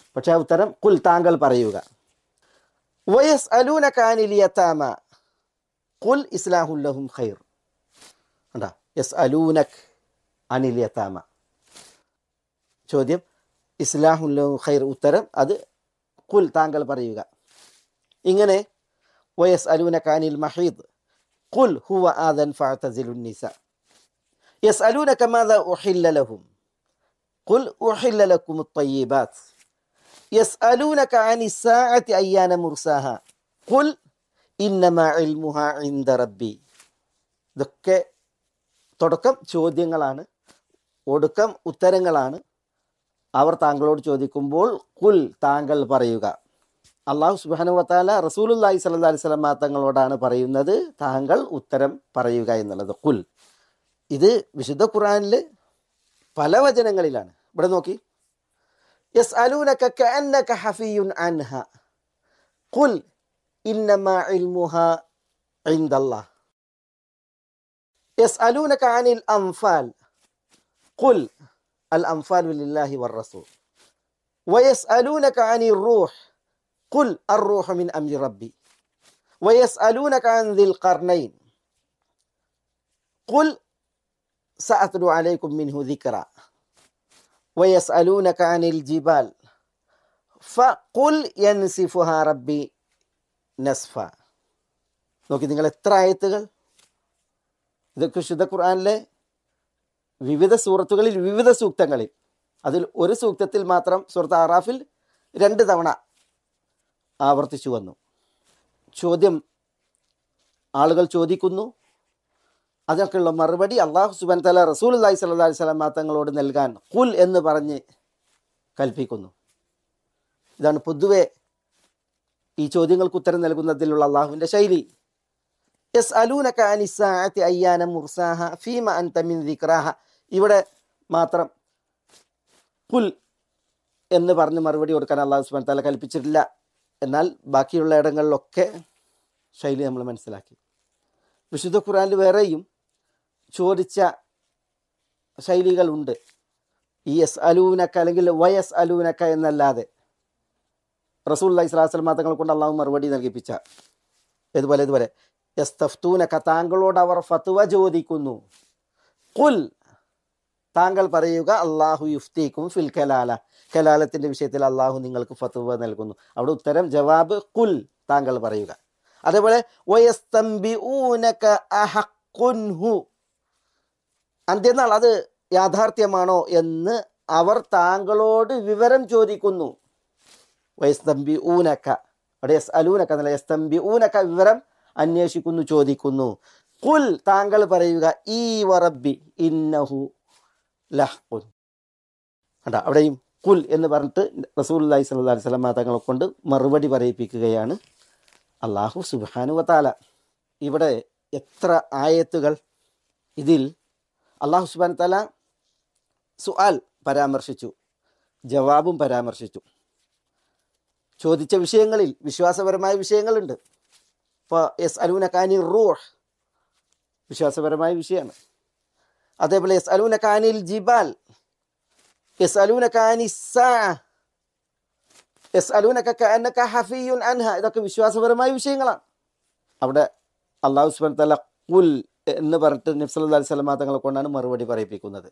പക്ഷേ ആ ഉത്തരം കുൽ താങ്കൾ പറയുക വയസ് അലൂന കാനിൽ യതാമ കുൽ ഇസ്ലാഹുല്ലഹും ഖൈർ കണ്ടാ യസ് അലൂനക് അനിൽ യതാമ ചോദ്യം ഇസ്ലാഹുല്ലഹും ഖൈർ ഉത്തരം അത് കുൽ താങ്കൾ പറയുക ഇങ്ങനെ വയസ് അലൂന കാനിൽ മഹീദ് കുൽ ഹുവ ആദൻ ഫഅതസിലുൻ നിസ يسألونك ماذا أحل لهم قل أحل لكم الطيبات يسألونك عن الساعة أيان مرساها قل إنما علمها عند ربي ഇതൊക്കെ തുടക്കം ചോദ്യങ്ങളാണ് ഒടുക്കം ഉത്തരങ്ങളാണ് അവർ താങ്കളോട് ചോദിക്കുമ്പോൾ കുൽ താങ്കൾ പറയുക അള്ളാഹു സുബാനു വത്താല റസൂലുല്ലാഹി സല്ലല്ലാഹി അലൈഹി വസല്ലം തങ്ങളോടാണ് പറയുന്നത് താങ്കൾ ഉത്തരം പറയുക എന്നുള്ളത് കുൽ ഇത് വിശുദ്ധ ഖുറാനിൽ പല വചനങ്ങളിലാണ് ഇവിടെ നോക്കി യസ് അലൂനക കഅന്നക ഹഫിയുൻ അൻഹ ഖുൽ ഇന്നമാ ഇൽമുഹ ഇൻദല്ലാഹ് يسألونك عن الأنفال قل الأنفال لله والرسول ويسألونك عن الروح قل الروح من أمر ربي ويسألونك عن ذي القرنين قل سأتلو عليكم منه ذكرا ويسألونك عن الجبال فقل ينسفها ربي نسفا നോക്കി നിങ്ങൾ എത്ര ആയത്തുകൾ ഇതൊക്കെ ശുദ്ധ ഖുർആനിലെ വിവിധ സൂറത്തുകളിൽ വിവിധ സൂക്തങ്ങളിൽ അതിൽ ഒരു സൂക്തത്തിൽ മാത്രം സൂറത്ത് ആറാഫിൽ രണ്ട് തവണ ആവർത്തിച്ചു വന്നു ചോദ്യം ആളുകൾ ചോദിക്കുന്നു അതിനൊക്കെയുള്ള മറുപടി അള്ളാഹു സുബൻ തല റസൂൽ അല്ലാഹി സ്വല്ലാ അലൈഹി സ്വലാം തങ്ങളോട് നൽകാൻ കുൽ എന്ന് പറഞ്ഞ് കൽപ്പിക്കുന്നു ഇതാണ് പൊതുവെ ഈ ചോദ്യങ്ങൾക്ക് ഉത്തരം നൽകുന്നതിലുള്ള അള്ളാഹുവിൻ്റെ ശൈലി യസ് അലൂനക അനിസാഅത്തി അയ്യാന മുർസാഹ ഫീമ അൻത മിൻ ദിക്റാഹ ഇവിടെ മാത്രം കുൽ എന്ന് പറഞ്ഞ് മറുപടി കൊടുക്കാൻ അള്ളാഹു സുബാൻ തല കൽപ്പിച്ചിട്ടില്ല എന്നാൽ ബാക്കിയുള്ള ഇടങ്ങളിലൊക്കെ ശൈലി നമ്മൾ മനസ്സിലാക്കി വിശുദ്ധ ഖുറാനിൽ വേറെയും ചോദിച്ച ശൈലികളുണ്ട് ഈ എസ് അലൂനക്ക അല്ലെങ്കിൽ വയസ് അലൂനക്ക എന്നല്ലാതെ റസൂൽ അലൈഹി സ്വലാസ്ലം തങ്ങൾ കൊണ്ട് അള്ളാഹു മറുപടി നൽകിപ്പിച്ച ഇതുപോലെ ഇതുപോലെ എസ് തഫ്തൂനക്ക താങ്കളോട് അവർ ഫത്വ ചോദിക്കുന്നു കുൽ താങ്കൾ പറയുക അള്ളാഹു യുഫ്തീക്കും ഫിൽ കലാല കലാലത്തിന്റെ വിഷയത്തിൽ അള്ളാഹു നിങ്ങൾക്ക് ഫത്വ നൽകുന്നു അവിടെ ഉത്തരം ജവാബ് കുൽ താങ്കൾ പറയുക അതേപോലെ വയസ്തംബിഊനക അഹഖുൻഹു അന്ത്യനാൾ അത് യാഥാർത്ഥ്യമാണോ എന്ന് അവർ താങ്കളോട് വിവരം ചോദിക്കുന്നു വയസ്തംബി ഊനക്ക അവിടെ യസ് അലൂനക്ക എന്നല്ല യസ്തംബി ഊനക്ക വിവരം അന്വേഷിക്കുന്നു ചോദിക്കുന്നു കുൽ താങ്കൾ പറയുക ഈ വറബി ഇന്നഹു ലഹ്കുൻ കണ്ട അവിടെയും കുൽ എന്ന് പറഞ്ഞിട്ട് റസൂൽ അലൈഹി സ്വല്ലാ അലൈഹി സ്വലം തങ്ങളെ കൊണ്ട് മറുപടി പറയിപ്പിക്കുകയാണ് അള്ളാഹു സുബാനു വത്താല ഇവിടെ എത്ര ആയത്തുകൾ ഇതിൽ അള്ളാഹു സുബാൻ തല സുആൽ പരാമർശിച്ചു ജവാബും പരാമർശിച്ചു ചോദിച്ച വിഷയങ്ങളിൽ വിശ്വാസപരമായ വിഷയങ്ങളുണ്ട് ഇപ്പോൾ എസ് അലൂന കാനി റൂഹ് വിശ്വാസപരമായ വിഷയമാണ് അതേപോലെ എസ് അലൂന കാനിൽ ജിബാൽ എസ് അലൂന കാനി സാ എസ് അലൂനക്ക ഹഫിയുൻ അൻഹ ഇതൊക്കെ വിശ്വാസപരമായ വിഷയങ്ങളാണ് അവിടെ അള്ളാഹു സുബാൻ തല കുൽ എന്ന് പറഞ്ഞിട്ട് നബ്സല്ലാ അലൈഹി സ്വലമാ തങ്ങളെ കൊണ്ടാണ് മറുപടി പറയിപ്പിക്കുന്നത്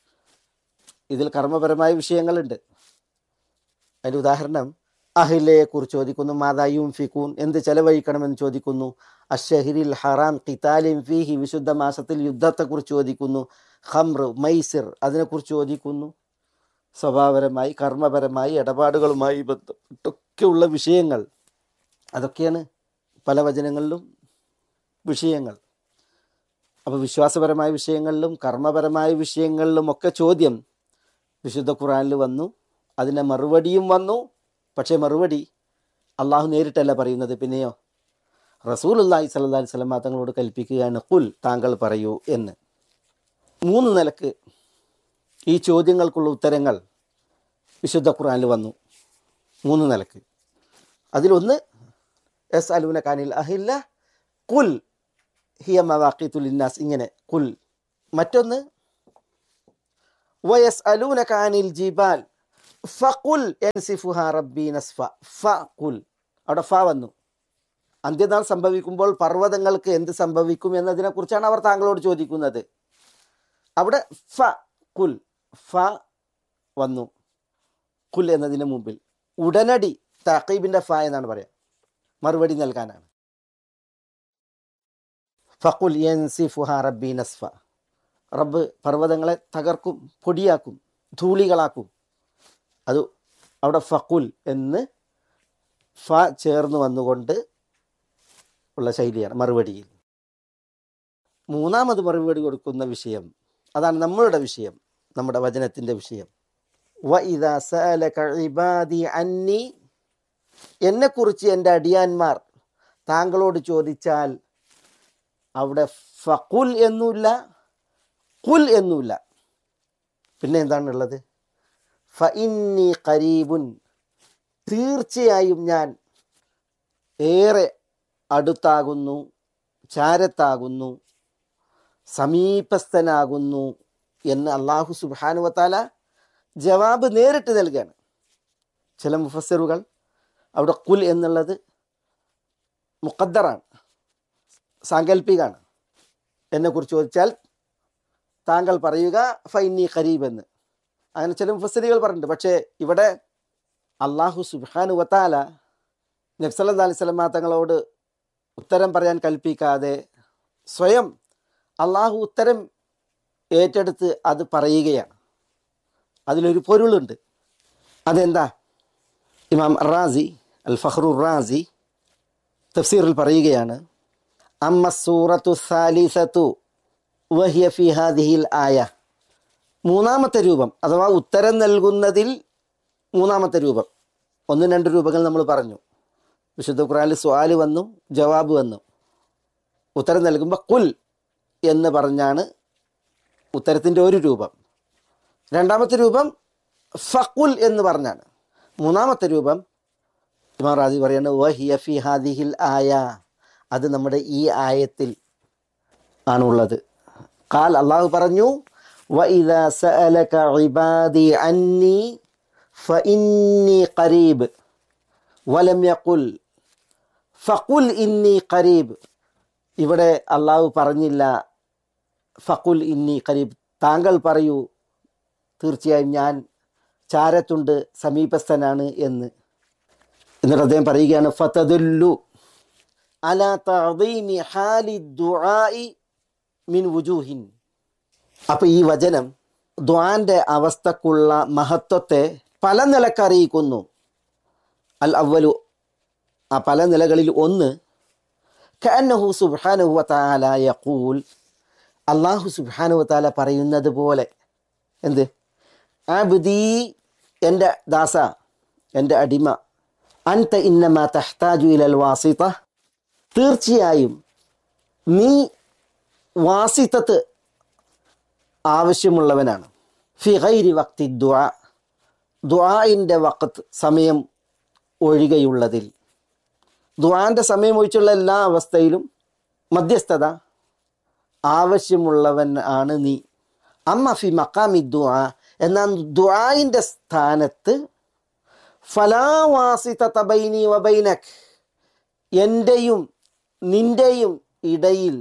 ഇതിൽ കർമ്മപരമായ വിഷയങ്ങളുണ്ട് അതിൻ്റെ ഉദാഹരണം അഹിലയെ കുറിച്ച് ചോദിക്കുന്നു മാതായും ഫിക്കൂൻ എന്ത് ചെലവഴിക്കണമെന്ന് ചോദിക്കുന്നു അഷഹിരിൽ ഹറാം ഖിതാലിം ഫീഹി വിശുദ്ധ മാസത്തിൽ യുദ്ധത്തെക്കുറിച്ച് ചോദിക്കുന്നു ഖംർ മൈസിർ അതിനെക്കുറിച്ച് ചോദിക്കുന്നു സ്വഭാവപരമായി കർമ്മപരമായി ഇടപാടുകളുമായി ബന്ധപ്പെട്ടൊക്കെയുള്ള വിഷയങ്ങൾ അതൊക്കെയാണ് പല വചനങ്ങളിലും വിഷയങ്ങൾ അപ്പോൾ വിശ്വാസപരമായ വിഷയങ്ങളിലും കർമ്മപരമായ വിഷയങ്ങളിലും ഒക്കെ ചോദ്യം വിശുദ്ധ ഖുറാനിൽ വന്നു അതിൻ്റെ മറുപടിയും വന്നു പക്ഷേ മറുപടി അള്ളാഹു നേരിട്ടല്ല പറയുന്നത് പിന്നെയോ റസൂലുല്ലാഹി സല്ലാ അലൈഹി സ്വലമ തങ്ങളോട് കൽപ്പിക്കുകയാണ് കുൽ താങ്കൾ പറയൂ എന്ന് മൂന്ന് നിലക്ക് ഈ ചോദ്യങ്ങൾക്കുള്ള ഉത്തരങ്ങൾ വിശുദ്ധ ഖുറാനിൽ വന്നു മൂന്ന് നിലക്ക് അതിലൊന്ന് എസ് അലൂന കാനിൽ അഹില്ല കുൽ ഹിയ മവാഖിത്തുൽ ഇന്നാസ് ഇങ്ങനെ കുൽ മറ്റൊന്ന് വയസ് അലൂന കാനിൽ ജിബാൽ ഫഖുൽ യൻസിഫുഹ റബ്ബി നസ്ഫ ഫഖുൽ അവിടെ ഫ വന്നു അന്ത്യനാൾ സംഭവിക്കുമ്പോൾ പർവ്വതങ്ങൾക്ക് എന്ത് സംഭവിക്കും എന്നതിനെ കുറിച്ചാണ് അവർ താങ്കളോട് ചോദിക്കുന്നത് അവിടെ ഫ കുൽ ഫ വന്നു കുൽ എന്നതിന് മുമ്പിൽ ഉടനടി തഖീബിന്റെ ഫ എന്നാണ് പറയാം മറുപടി നൽകാനാണ് ഫഖുൽ യൻസിഫുഹ റബ്ബി നസ്ഫ റബ്ബ് പർവ്വതങ്ങളെ തകർക്കും പൊടിയാക്കും ധൂളികളാക്കും അത് അവിടെ ഫഖുൽ എന്ന് ഫ ചേർന്ന് വന്നുകൊണ്ട് ഉള്ള ശൈലിയാണ് മറുപടിയിൽ മൂന്നാമത് മറുപടി കൊടുക്കുന്ന വിഷയം അതാണ് നമ്മളുടെ വിഷയം നമ്മുടെ വചനത്തിൻ്റെ വിഷയം വഇദാ സഅലക ഇബാദി അന്നി എന്നെക്കുറിച്ച് എൻ്റെ അടിയാന്മാർ താങ്കളോട് ചോദിച്ചാൽ അവിടെ ഫഖുൽ എന്നുമില്ല കുൽ എന്നുമില്ല പിന്നെ എന്താണുള്ളത് ഫ ഇന്നി കരീബുൻ തീർച്ചയായും ഞാൻ ഏറെ അടുത്താകുന്നു ചാരത്താകുന്നു സമീപസ്ഥനാകുന്നു എന്ന് അള്ളാഹു സുബാനുവത്താല ജവാബ് നേരിട്ട് നൽകുകയാണ് ചില മുഫസറുകൾ അവിടെ കുൽ എന്നുള്ളത് മുഖദ്ദറാണ് സാങ്കല്പികാണ് എന്നെക്കുറിച്ച് ചോദിച്ചാൽ താങ്കൾ പറയുക ഫൈനി ഖരീബ് എന്ന് അങ്ങനെ ചില മുഫസരികൾ പറഞ്ഞിട്ടുണ്ട് പക്ഷേ ഇവിടെ അള്ളാഹു സുബാനു വത്താല നബ്സല്ലാ അലൈഹി സ്വലമ തങ്ങളോട് ഉത്തരം പറയാൻ കൽപ്പിക്കാതെ സ്വയം അള്ളാഹു ഉത്തരം ഏറ്റെടുത്ത് അത് പറയുകയാണ് അതിലൊരു പൊരുളുണ്ട് അതെന്താ ഇമാം റാസി അൽ ഫഹ്റുർ റാസി തഫ്സീറിൽ പറയുകയാണ് അമ്മ സൂറത്തു സാലിസത്തു വഹിയ ഫി ഹാദിഹിൽ ആയ മൂന്നാമത്തെ രൂപം അഥവാ ഉത്തരം നൽകുന്നതിൽ മൂന്നാമത്തെ രൂപം ഒന്നും രണ്ട് രൂപങ്ങൾ നമ്മൾ പറഞ്ഞു വിശുദ്ധ ഖുറാനിൽ സ്വാല് വന്നു ജവാബ് വന്നു ഉത്തരം നൽകുമ്പോൾ കുൽ എന്ന് പറഞ്ഞാണ് ഉത്തരത്തിൻ്റെ ഒരു രൂപം രണ്ടാമത്തെ രൂപം ഫക്കുൽ എന്ന് പറഞ്ഞാണ് മൂന്നാമത്തെ രൂപം ഇമാം റാജി പറയാണ് വഹിയ ഫി ഹാദിഹിൽ ആയ അത് നമ്മുടെ ഈ ആയത്തിൽ ആണുള്ളത് കാൽ അള്ളാഹു പറഞ്ഞു وإذا سألك عبادي عني فإني قريب ولم يقل ഫക്കുൽ ഇന്നി കരീബ് ഇവിടെ അള്ളാഹു പറഞ്ഞില്ല ഫക്കുൽ ഇന്നി കരീബ് താങ്കൾ പറയൂ തീർച്ചയായും ഞാൻ ചാരത്തുണ്ട് സമീപസ്ഥനാണ് എന്ന് എന്നിട്ട് അദ്ദേഹം പറയുകയാണ് ഫതദുല്ലു അല തഅദീമി ഹാലി ദുആഇ മിൻ വുജൂഹിൻ അപ്പോൾ ഈ വചനം ദ്വാന്റെ അവസ്ഥക്കുള്ള മഹത്വത്തെ പല നിലക്കറിയിക്കുന്നു അൽ അവലു ആ പല നിലകളിൽ ഒന്ന് കഅന്നഹു സുബ്ഹാനഹു വതആല യഖൂൽ അള്ളാഹു സുബ്ഹാനഹു വതആല പറയുന്നത് പോലെ എന്ത് അബ്ദി എൻ്റെ ദാസ എൻ്റെ അടിമ അൻത ഇന്നമ തഹ്താജു ഇലൽ വാസിത തീർച്ചയായും നീ വാസിത്തത്ത് ആവശ്യമുള്ളവനാണ് ഫി ഗൈരി വക്തി ദ്വാ ദ്വായിൻ്റെ വക്കത്ത് സമയം ഒഴികെയുള്ളതിൽ ദ്വാൻ്റെ സമയം ഒഴിച്ചുള്ള എല്ലാ അവസ്ഥയിലും മധ്യസ്ഥത ആവശ്യമുള്ളവൻ ആണ് നീ അമ്മ ഫി മക്കാമി ദ്വാ എന്നാൽ ദ്വായിൻ്റെ സ്ഥാനത്ത് ഫലാവാസിത തബൈനി വബൈനക് എൻ്റെയും നിൻ്റെയും ഇടയിൽ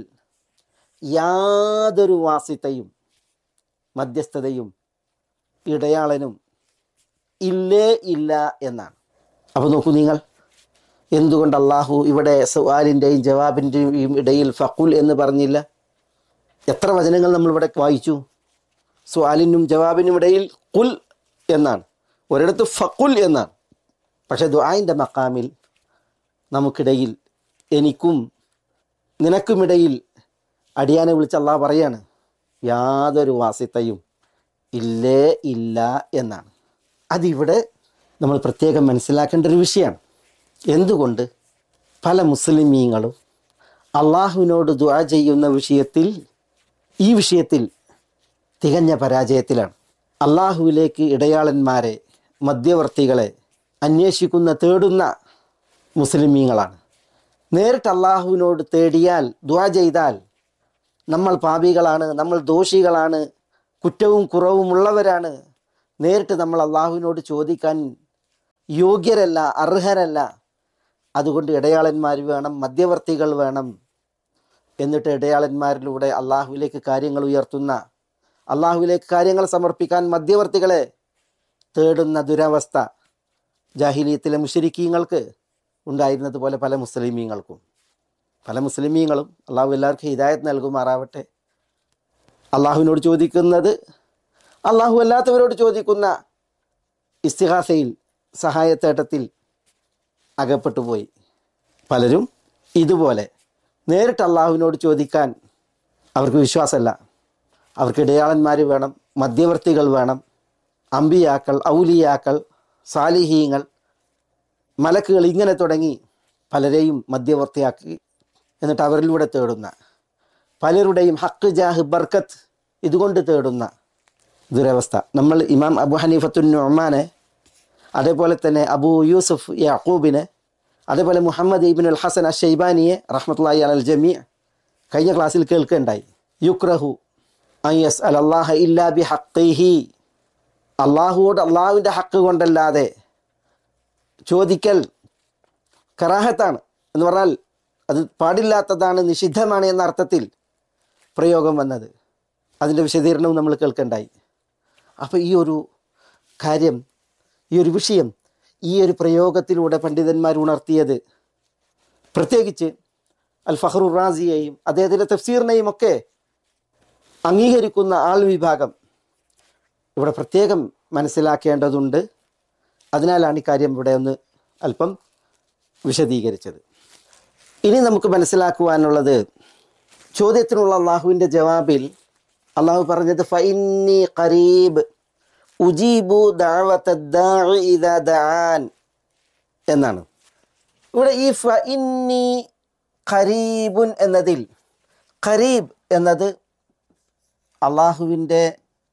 യാതൊരു വാസിത്തയും മധ്യസ്ഥതയും ഇടയാളനും ഇല്ലേ ഇല്ല എന്നാണ് അപ്പോൾ നോക്കൂ നിങ്ങൾ എന്തുകൊണ്ട് അള്ളാഹു ഇവിടെ സവാലിൻ്റെയും ജവാബിൻ്റെയും ഇടയിൽ ഫക്കുൽ എന്ന് പറഞ്ഞില്ല എത്ര വചനങ്ങൾ നമ്മൾ ഇവിടെ വായിച്ചു സ്വാലിനും ജവാബിനും ഇടയിൽ കുൽ എന്നാണ് ഒരിടത്ത് ഫക്കുൽ എന്നാണ് പക്ഷേ ദുആയിൻ്റെ മക്കാമിൽ നമുക്കിടയിൽ എനിക്കും നിനക്കുമിടയിൽ അടിയാനെ വിളിച്ച് അള്ളാഹ് പറയാണ് യാതൊരു വാസിത്തയും ഇല്ലേ ഇല്ല എന്നാണ് അതിവിടെ നമ്മൾ പ്രത്യേകം മനസ്സിലാക്കേണ്ട ഒരു വിഷയമാണ് എന്തുകൊണ്ട് പല മുസ്ലിമീങ്ങളും അള്ളാഹുവിനോട് ദുആ ചെയ്യുന്ന വിഷയത്തിൽ ഈ വിഷയത്തിൽ തികഞ്ഞ പരാജയത്തിലാണ് അള്ളാഹുവിലേക്ക് ഇടയാളന്മാരെ മധ്യവർത്തികളെ അന്വേഷിക്കുന്ന തേടുന്ന മുസ്ലിമീങ്ങളാണ് നേരിട്ട് അള്ളാഹുവിനോട് തേടിയാൽ ദുആ ചെയ്താൽ നമ്മൾ പാപികളാണ് നമ്മൾ ദോഷികളാണ് കുറ്റവും കുറവും ഉള്ളവരാണ് നേരിട്ട് നമ്മൾ അള്ളാഹുവിനോട് ചോദിക്കാൻ യോഗ്യരല്ല അർഹരല്ല അതുകൊണ്ട് ഇടയാളന്മാർ വേണം മധ്യവർത്തികൾ വേണം എന്നിട്ട് ഇടയാളന്മാരിലൂടെ അള്ളാഹുവിലേക്ക് കാര്യങ്ങൾ ഉയർത്തുന്ന അള്ളാഹുവിലേക്ക് കാര്യങ്ങൾ സമർപ്പിക്കാൻ മധ്യവർത്തികളെ തേടുന്ന ദുരവസ്ഥ ജാഹിലിയത്തിലെ മുഷരിക്കീങ്ങൾക്ക് ഉണ്ടായിരുന്നത് പോലെ പല മുസ്ലിമീങ്ങൾക്കും പല മുസ്ലിമീങ്ങളും അള്ളാഹു എല്ലാവർക്കും ഹിദായത്ത് നൽകുമാറാവട്ടെ അള്ളാഹുവിനോട് ചോദിക്കുന്നത് അള്ളാഹു അല്ലാത്തവരോട് ചോദിക്കുന്ന ഇസ്തിഹാസയിൽ സഹായത്തേട്ടത്തിൽ അകപ്പെട്ടു പോയി പലരും ഇതുപോലെ നേരിട്ട് അള്ളാഹുവിനോട് ചോദിക്കാൻ അവർക്ക് വിശ്വാസമല്ല അവർക്ക് ഇടയാളന്മാർ വേണം മധ്യവർത്തികൾ വേണം അമ്പിയാക്കൾ ഔലിയാക്കൾ സാലിഹീങ്ങൾ മലക്കുകൾ ഇങ്ങനെ തുടങ്ങി പലരെയും മധ്യവർത്തിയാക്കി എന്നിട്ട് അവരിലൂടെ തേടുന്ന പലരുടെയും ഹക്ക് ജാഹ് ബർക്കത്ത് ഇതുകൊണ്ട് തേടുന്ന ദുരവസ്ഥ നമ്മൾ ഇമാം അബു ഹനീഫത്തുൻ നുഅ്മാനെ അതേപോലെ തന്നെ അബു യൂസുഫ് യാക്കൂബിനെ അതേപോലെ മുഹമ്മദ് ഇബിൻ അൽ ഹസൻ അഷൈബാനിയെ റഹ്മത്തുള്ളാഹി അലൽ ജമീ കഴിഞ്ഞ ക്ലാസ്സിൽ കേൾക്കുകയുണ്ടായി യുക്രഹു അയ്യസ് അൽ അള്ളാഹ ഇല്ലാ ബി ഹഖിഹി അള്ളാഹുവോട് അള്ളാഹുവിൻ്റെ ഹക്ക് കൊണ്ടല്ലാതെ ചോദിക്കൽ കറാഹത്താണ് എന്ന് പറഞ്ഞാൽ അത് പാടില്ലാത്തതാണ് നിഷിദ്ധമാണ് എന്ന അർത്ഥത്തിൽ പ്രയോഗം വന്നത് അതിൻ്റെ വിശദീകരണവും നമ്മൾ കേൾക്കണ്ടായി അപ്പോൾ ഈ ഒരു കാര്യം ഈ ഒരു വിഷയം ഈ ഒരു പ്രയോഗത്തിലൂടെ പണ്ഡിതന്മാർ ഉണർത്തിയത് പ്രത്യേകിച്ച് അൽ ഫഹ്റു റാസിയെയും അദ്ദേഹത്തിൻ്റെ തഫ്സീറിനെയും ഒക്കെ അംഗീകരിക്കുന്ന ആൾ വിഭാഗം ഇവിടെ പ്രത്യേകം മനസ്സിലാക്കേണ്ടതുണ്ട് അതിനാലാണ് ഈ കാര്യം ഇവിടെ ഒന്ന് അല്പം വിശദീകരിച്ചത് ഇനി നമുക്ക് മനസ്സിലാക്കുവാനുള്ളത് ചോദ്യത്തിനുള്ള അള്ളാഹുവിൻ്റെ ജവാബിൽ അള്ളാഹു പറഞ്ഞത് ഫൈന്നി ഖരീബ് ഉജീബു ദഅവത്തദ്ദാഇ ഇദാ ദആൻ എന്നാണ് ഇവിടെ ഈ ഫഇന്നി ഖരീബുൻ എന്നതിൽ ഖരീബ് എന്നത് അള്ളാഹുവിൻ്റെ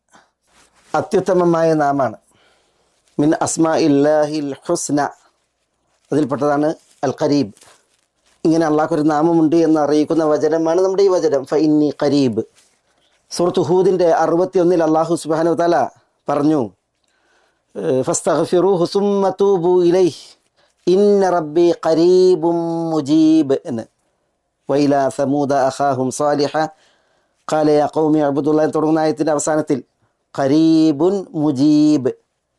അത്യുത്തമമായ നാമാണ് മിൻ അസ്മാ ഇല്ലാഹിൽ ഹുസ്ന അതിൽപ്പെട്ടതാണ് അൽ ഖരീബ് ഇങ്ങനെ അള്ളാഹ്ക്കൊരു നാമമുണ്ട് എന്ന് അറിയിക്കുന്ന വചനമാണ് നമ്മുടെ ഈ വചനം ഫൈന്നി ഖരീബ് സുഹൃത്ത് ഹൂദിൻ്റെ അറുപത്തിയൊന്നിൽ അള്ളാഹു സുബാനു തല പറഞ്ഞു ഫസ്തഗ്ഫിറൂഹു സുമ്മ തൂബു ഇലൈഹി ഇന്ന റബ്ബി ഖരീബും മുജീബ് എന്ന് വൈല സമൂദ അഖാഹും സാലിഹ ഖാല യാ ഖൗമി അബ്ദുല്ലാ തുടങ്ങുന്ന ആയത്തിൻ്റെ അവസാനത്തിൽ ഖരീബുൻ മുജീബ്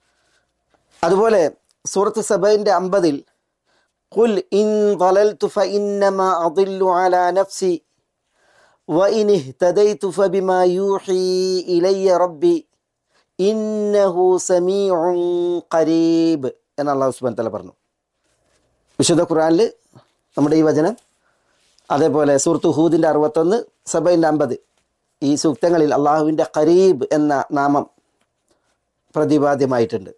അതുപോലെ സൂറത്ത് സബൈൻ്റെ അമ്പതിൽ قل إن ضللت فإنما أضل على نفسي وإن اهتديت فبما يوحي إلي ربي إنه سميع قريب എന്ന് അള്ളാഹു സുബാൻ തല പറഞ്ഞു വിശുദ്ധ ഖുറാനിൽ നമ്മുടെ ഈ വചനം അതേപോലെ സൂറത്ത് ഹൂദിൻ്റെ അറുപത്തൊന്ന് സബൈൻ്റെ അമ്പത് ഈ സൂക്തങ്ങളിൽ അള്ളാഹുവിൻ്റെ ഖരീബ് എന്ന നാമം പ്രതിപാദ്യമായിട്ടുണ്ട്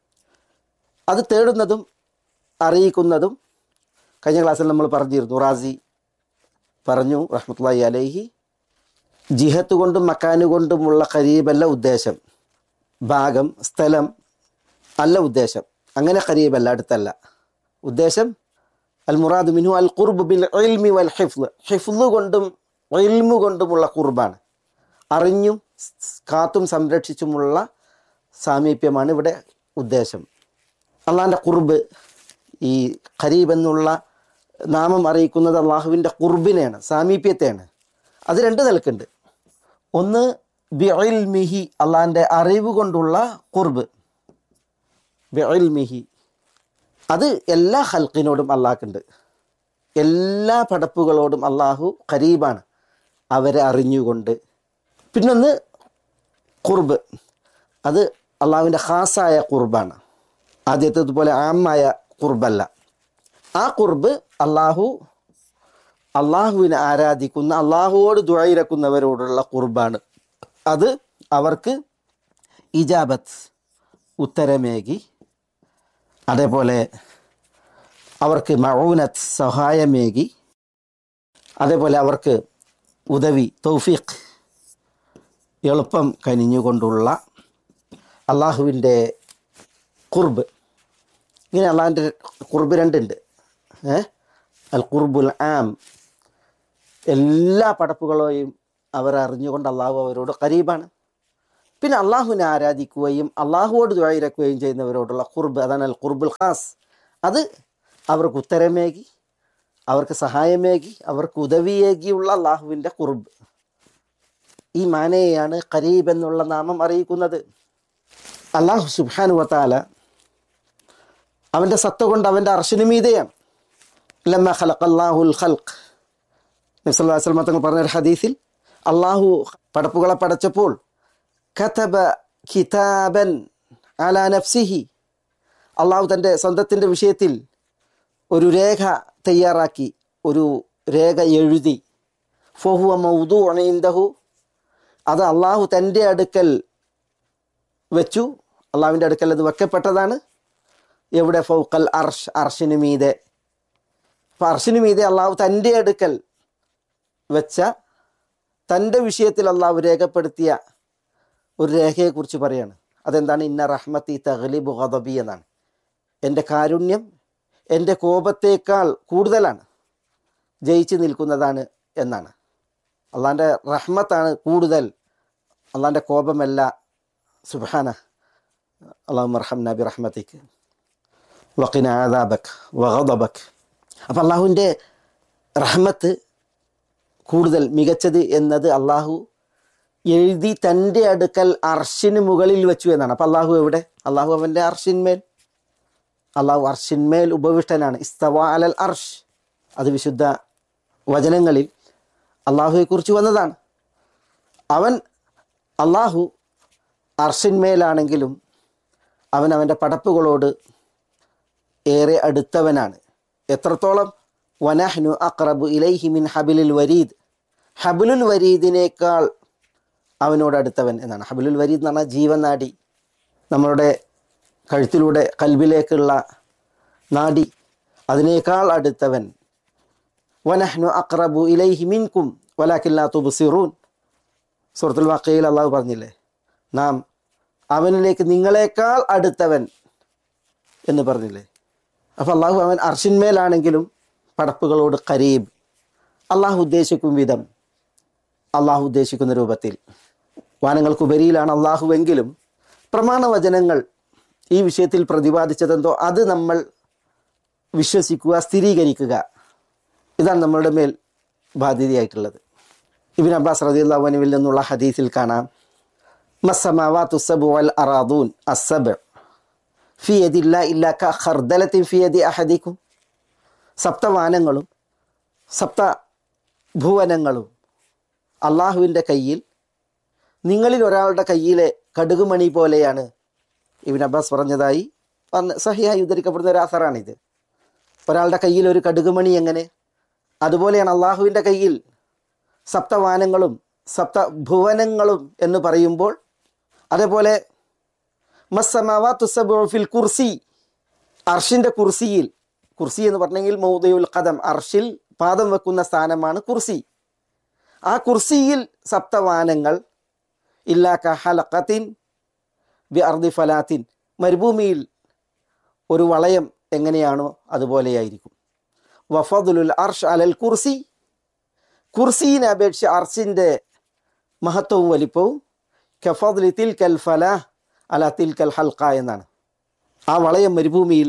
അത് തേടുന്നതും അറിയിക്കുന്നതും കഴിഞ്ഞ ക്ലാസ്സിൽ നമ്മൾ പറഞ്ഞിരുന്നു റാസി പറഞ്ഞു റഹ്മത്തുള്ളാഹി അലൈഹി ജിഹത്ത് കൊണ്ടും മക്കാന് കൊണ്ടുമുള്ള ഖരീബല്ല ഉദ്ദേശം ഭാഗം സ്ഥലം അല്ല ഉദ്ദേശം അങ്ങനെ ഖരീബല്ല അടുത്തല്ല ഉദ്ദേശം അൽ മുറാദ് മിനു അൽ ഖുർബ് ബിൽ ഇൽമി വൽ ഹിഫ്ല് ഹിഫ്ല് കൊണ്ടും ഇൽമു കൊണ്ടുമുള്ള ഖുർബാണ് അറിഞ്ഞും കാത്തും സംരക്ഷിച്ചുമുള്ള സാമീപ്യമാണ് ഇവിടെ ഉദ്ദേശം അള്ളാഹിൻ്റെ ഖുർബ് ഈ ഖരീബ് എന്നുള്ള നാമം അറിയിക്കുന്നത് അള്ളാഹുവിൻ്റെ ഖുർബിനെയാണ് സാമീപ്യത്തെയാണ് അത് രണ്ട് നിലക്കുണ്ട് ഒന്ന് ബിഇൽമിഹി അള്ളാഹിൻ്റെ അറിവ് കൊണ്ടുള്ള ഖുർബ് ബിഇൽമിഹി അത് എല്ലാ ഹൽക്കിനോടും അള്ളാഹ്ക്കുണ്ട് എല്ലാ പടപ്പുകളോടും അള്ളാഹു ഖരീബാണ് അവരെ അറിഞ്ഞുകൊണ്ട് പിന്നൊന്ന് ഖുർബ് അത് അള്ളാഹുവിൻ്റെ ഖാസായ ഖുർബാണ് ആദ്യത്തേതുപോലെ ആമായ ഖുർബല്ല ആ ഖുർബ് അള്ളാഹു അള്ളാഹുവിനെ ആരാധിക്കുന്ന അള്ളാഹുവോട് ദുഴയിരക്കുന്നവരോടുള്ള ഖുർബാണ് അത് അവർക്ക് ഇജാബത്ത് ഉത്തരമേകി അതേപോലെ അവർക്ക് മൗനത്ത് സഹായമേകി അതേപോലെ അവർക്ക് ഉദവി തൗഫീഖ് എളുപ്പം കനിഞ്ഞുകൊണ്ടുള്ള അള്ളാഹുവിൻ്റെ ഖുർബ് ഇങ്ങനെ അള്ളാഹിൻ്റെ ഖുർബ് രണ്ടുണ്ട് ഏ അൽ ഖുർബുൽ ആം എല്ലാ പടപ്പുകളെയും അവർ അറിഞ്ഞുകൊണ്ട് അള്ളാഹു അവരോട് കരീബാണ് പിന്നെ അള്ളാഹുവിനെ ആരാധിക്കുകയും അള്ളാഹുവോട് ദ്വായിരക്കുകയും ചെയ്യുന്നവരോടുള്ള കുർബ് അതാണ് അൽ കുർബുൽ ഖാസ് അത് അവർക്ക് ഉത്തരമേകി അവർക്ക് സഹായമേകി അവർക്ക് ഉദവിയേകിയുള്ള അള്ളാഹുവിൻ്റെ കുർബ് ഈ മാനയെയാണ് ഖരീബ് എന്നുള്ള നാമം അറിയിക്കുന്നത് അള്ളാഹു സുബാനു വത്താല അവൻ്റെ സത്ത കൊണ്ട് അവൻ്റെ അർശന് മീതെയാണ് ലമ്മ ഖലഖല്ലാഹുൽ ഖൽഖ് നബ്സല്ലാസ്ലമ തങ്ങൾ പറഞ്ഞ ഒരു ഹദീസിൽ അള്ളാഹു പടപ്പുകളെ പടച്ചപ്പോൾ കഥബ കിതാബൻ അലാ നഫ്സിഹി അള്ളാഹു തൻ്റെ സ്വന്തത്തിൻ്റെ വിഷയത്തിൽ ഒരു രേഖ തയ്യാറാക്കി ഒരു രേഖ എഴുതി ഫൊഹുവ മൗദു അണീന്ദഹു അത് അള്ളാഹു തൻ്റെ അടുക്കൽ വെച്ചു അള്ളാഹുവിൻ്റെ അടുക്കൽ അത് വെക്കപ്പെട്ടതാണ് എവിടെ ഫൗക്കൽ അർഷ് അർഷിന് മീതെ അപ്പം അർഷിന് മീതെ അള്ളാഹു തൻ്റെ അടുക്കൽ വെച്ച തൻ്റെ വിഷയത്തിൽ അള്ളാഹു രേഖപ്പെടുത്തിയ ഒരു രേഖയെക്കുറിച്ച് പറയാണ് അതെന്താണ് ഇന്ന റഹ്മത്തി തഹ്ലിബ് ഗദബി എന്നാണ് എൻ്റെ കാരുണ്യം എൻ്റെ കോപത്തേക്കാൾ കൂടുതലാണ് ജയിച്ചു നിൽക്കുന്നതാണ് എന്നാണ് അള്ളാൻ്റെ റഹ്മത്താണ് കൂടുതൽ അള്ളാൻ്റെ കോപമല്ല സുബാന അള്ളാഹു മർഹം നബി റഹ്മത്തിക്ക് വക്കിന ആദാബക് വഹദബക് അപ്പം അള്ളാഹുവിൻ്റെ റഹ്മത്ത് കൂടുതൽ മികച്ചത് എന്നത് അള്ളാഹു എഴുതി തൻ്റെ അടുക്കൽ അർഷിന് മുകളിൽ വെച്ചു എന്നാണ് അപ്പം അള്ളാഹു എവിടെ അള്ളാഹു അവൻ്റെ അർഷിന്മേൽ അള്ളാഹു അർഷിന്മേൽ ഉപവിഷ്ടനാണ് ഇസ്തവ അലൽ അർഷ് അത് വിശുദ്ധ വചനങ്ങളിൽ അള്ളാഹുവെക്കുറിച്ച് വന്നതാണ് അവൻ അള്ളാഹു അർഷിന്മേലാണെങ്കിലും അവൻ അവൻ്റെ പടപ്പുകളോട് ഏറെ അടുത്തവനാണ് എത്രത്തോളം വനഹ്നു അക്രബു ഇലൈഹി മിൻ ഹബിലുൽ വരീദ് ഹബിലുൽ വരീദിനേക്കാൾ അവനോട് അടുത്തവൻ എന്നാണ് ഹബിലുൽ വരീദ് എന്ന് പറഞ്ഞാൽ ജീവനാടി നമ്മളുടെ കഴുത്തിലൂടെ കൽബിലേക്കുള്ള നാടി അതിനേക്കാൾ അടുത്തവൻ വനഹ്നു അക്രബു ഇലൈഹി മിൻകും വലാക്കില്ലാ തുബ്സിറൂൻ സുഹൃത്തുൽ വാക്കയിൽ അള്ളാഹു പറഞ്ഞില്ലേ നാം അവനിലേക്ക് നിങ്ങളെക്കാൾ അടുത്തവൻ എന്ന് പറഞ്ഞില്ലേ അപ്പോൾ അള്ളാഹു അവൻ അർഷിന്മേലാണെങ്കിലും പടപ്പുകളോട് കരീബ് അള്ളാഹു ഉദ്ദേശിക്കും വിധം അള്ളാഹു ഉദ്ദേശിക്കുന്ന രൂപത്തിൽ വാനങ്ങൾക്കുപരിയിലാണ് അള്ളാഹുവെങ്കിലും പ്രമാണവചനങ്ങൾ ഈ വിഷയത്തിൽ പ്രതിപാദിച്ചതെന്തോ അത് നമ്മൾ വിശ്വസിക്കുക സ്ഥിരീകരിക്കുക ഇതാണ് നമ്മളുടെ മേൽ ബാധ്യതയായിട്ടുള്ളത് ഇബിൻ അബ്ബാസ് റദിയുള്ളവനുവിൽ നിന്നുള്ള ഹദീസിൽ കാണാം മസ്സമാവാത്തു സബു അൽ അറാദൂൻ അസബ് ഫി യദില്ല ഇല്ല ക ഖർദലത്തിൻ ഫി യദി അഹദിക്കും സപ്തവാനങ്ങളും സപ്ത ഭുവനങ്ങളും അള്ളാഹുവിൻ്റെ കയ്യിൽ നിങ്ങളിൽ ഒരാളുടെ കയ്യിലെ കടുകുമണി പോലെയാണ് ഇബിൻ അബ്ബാസ് പറഞ്ഞതായി പറഞ്ഞ് സഹിയായി ഉദ്ധരിക്കപ്പെടുന്ന ഒരു ആസറാണിത് ഒരാളുടെ കയ്യിൽ ഒരു കടുകുമണി എങ്ങനെ അതുപോലെയാണ് അള്ളാഹുവിൻ്റെ കയ്യിൽ സപ്തവാനങ്ങളും സപ്ത ഭുവനങ്ങളും എന്ന് പറയുമ്പോൾ അതേപോലെ മസ്സമാവാത്തുസബുഫിൽ കുർസി അർഷിൻ്റെ കുർസിയിൽ കുർസി എന്ന് പറഞ്ഞെങ്കിൽ മൗദയുൽ ഖദം അർഷിൽ പാദം വെക്കുന്ന സ്ഥാനമാണ് കുർസി ആ കുർസിയിൽ സപ്തവാനങ്ങൾ ഇല്ലാ കഹലഖത്തിൻ ബി അർദി ഫലാത്തിൻ മരുഭൂമിയിൽ ഒരു വളയം എങ്ങനെയാണോ അതുപോലെയായിരിക്കും വഫദുലുൽ അർഷ് അലൽ കുർസി കുർസീനെ അപേക്ഷിച്ച് അർഷിൻ്റെ മഹത്വവും വലിപ്പവും കഫദ്ലി തിൽക്കൽ ഫല അല തിൽക്കൽ ഹൽക്ക എന്നാണ് ആ വളയം മരുഭൂമിയിൽ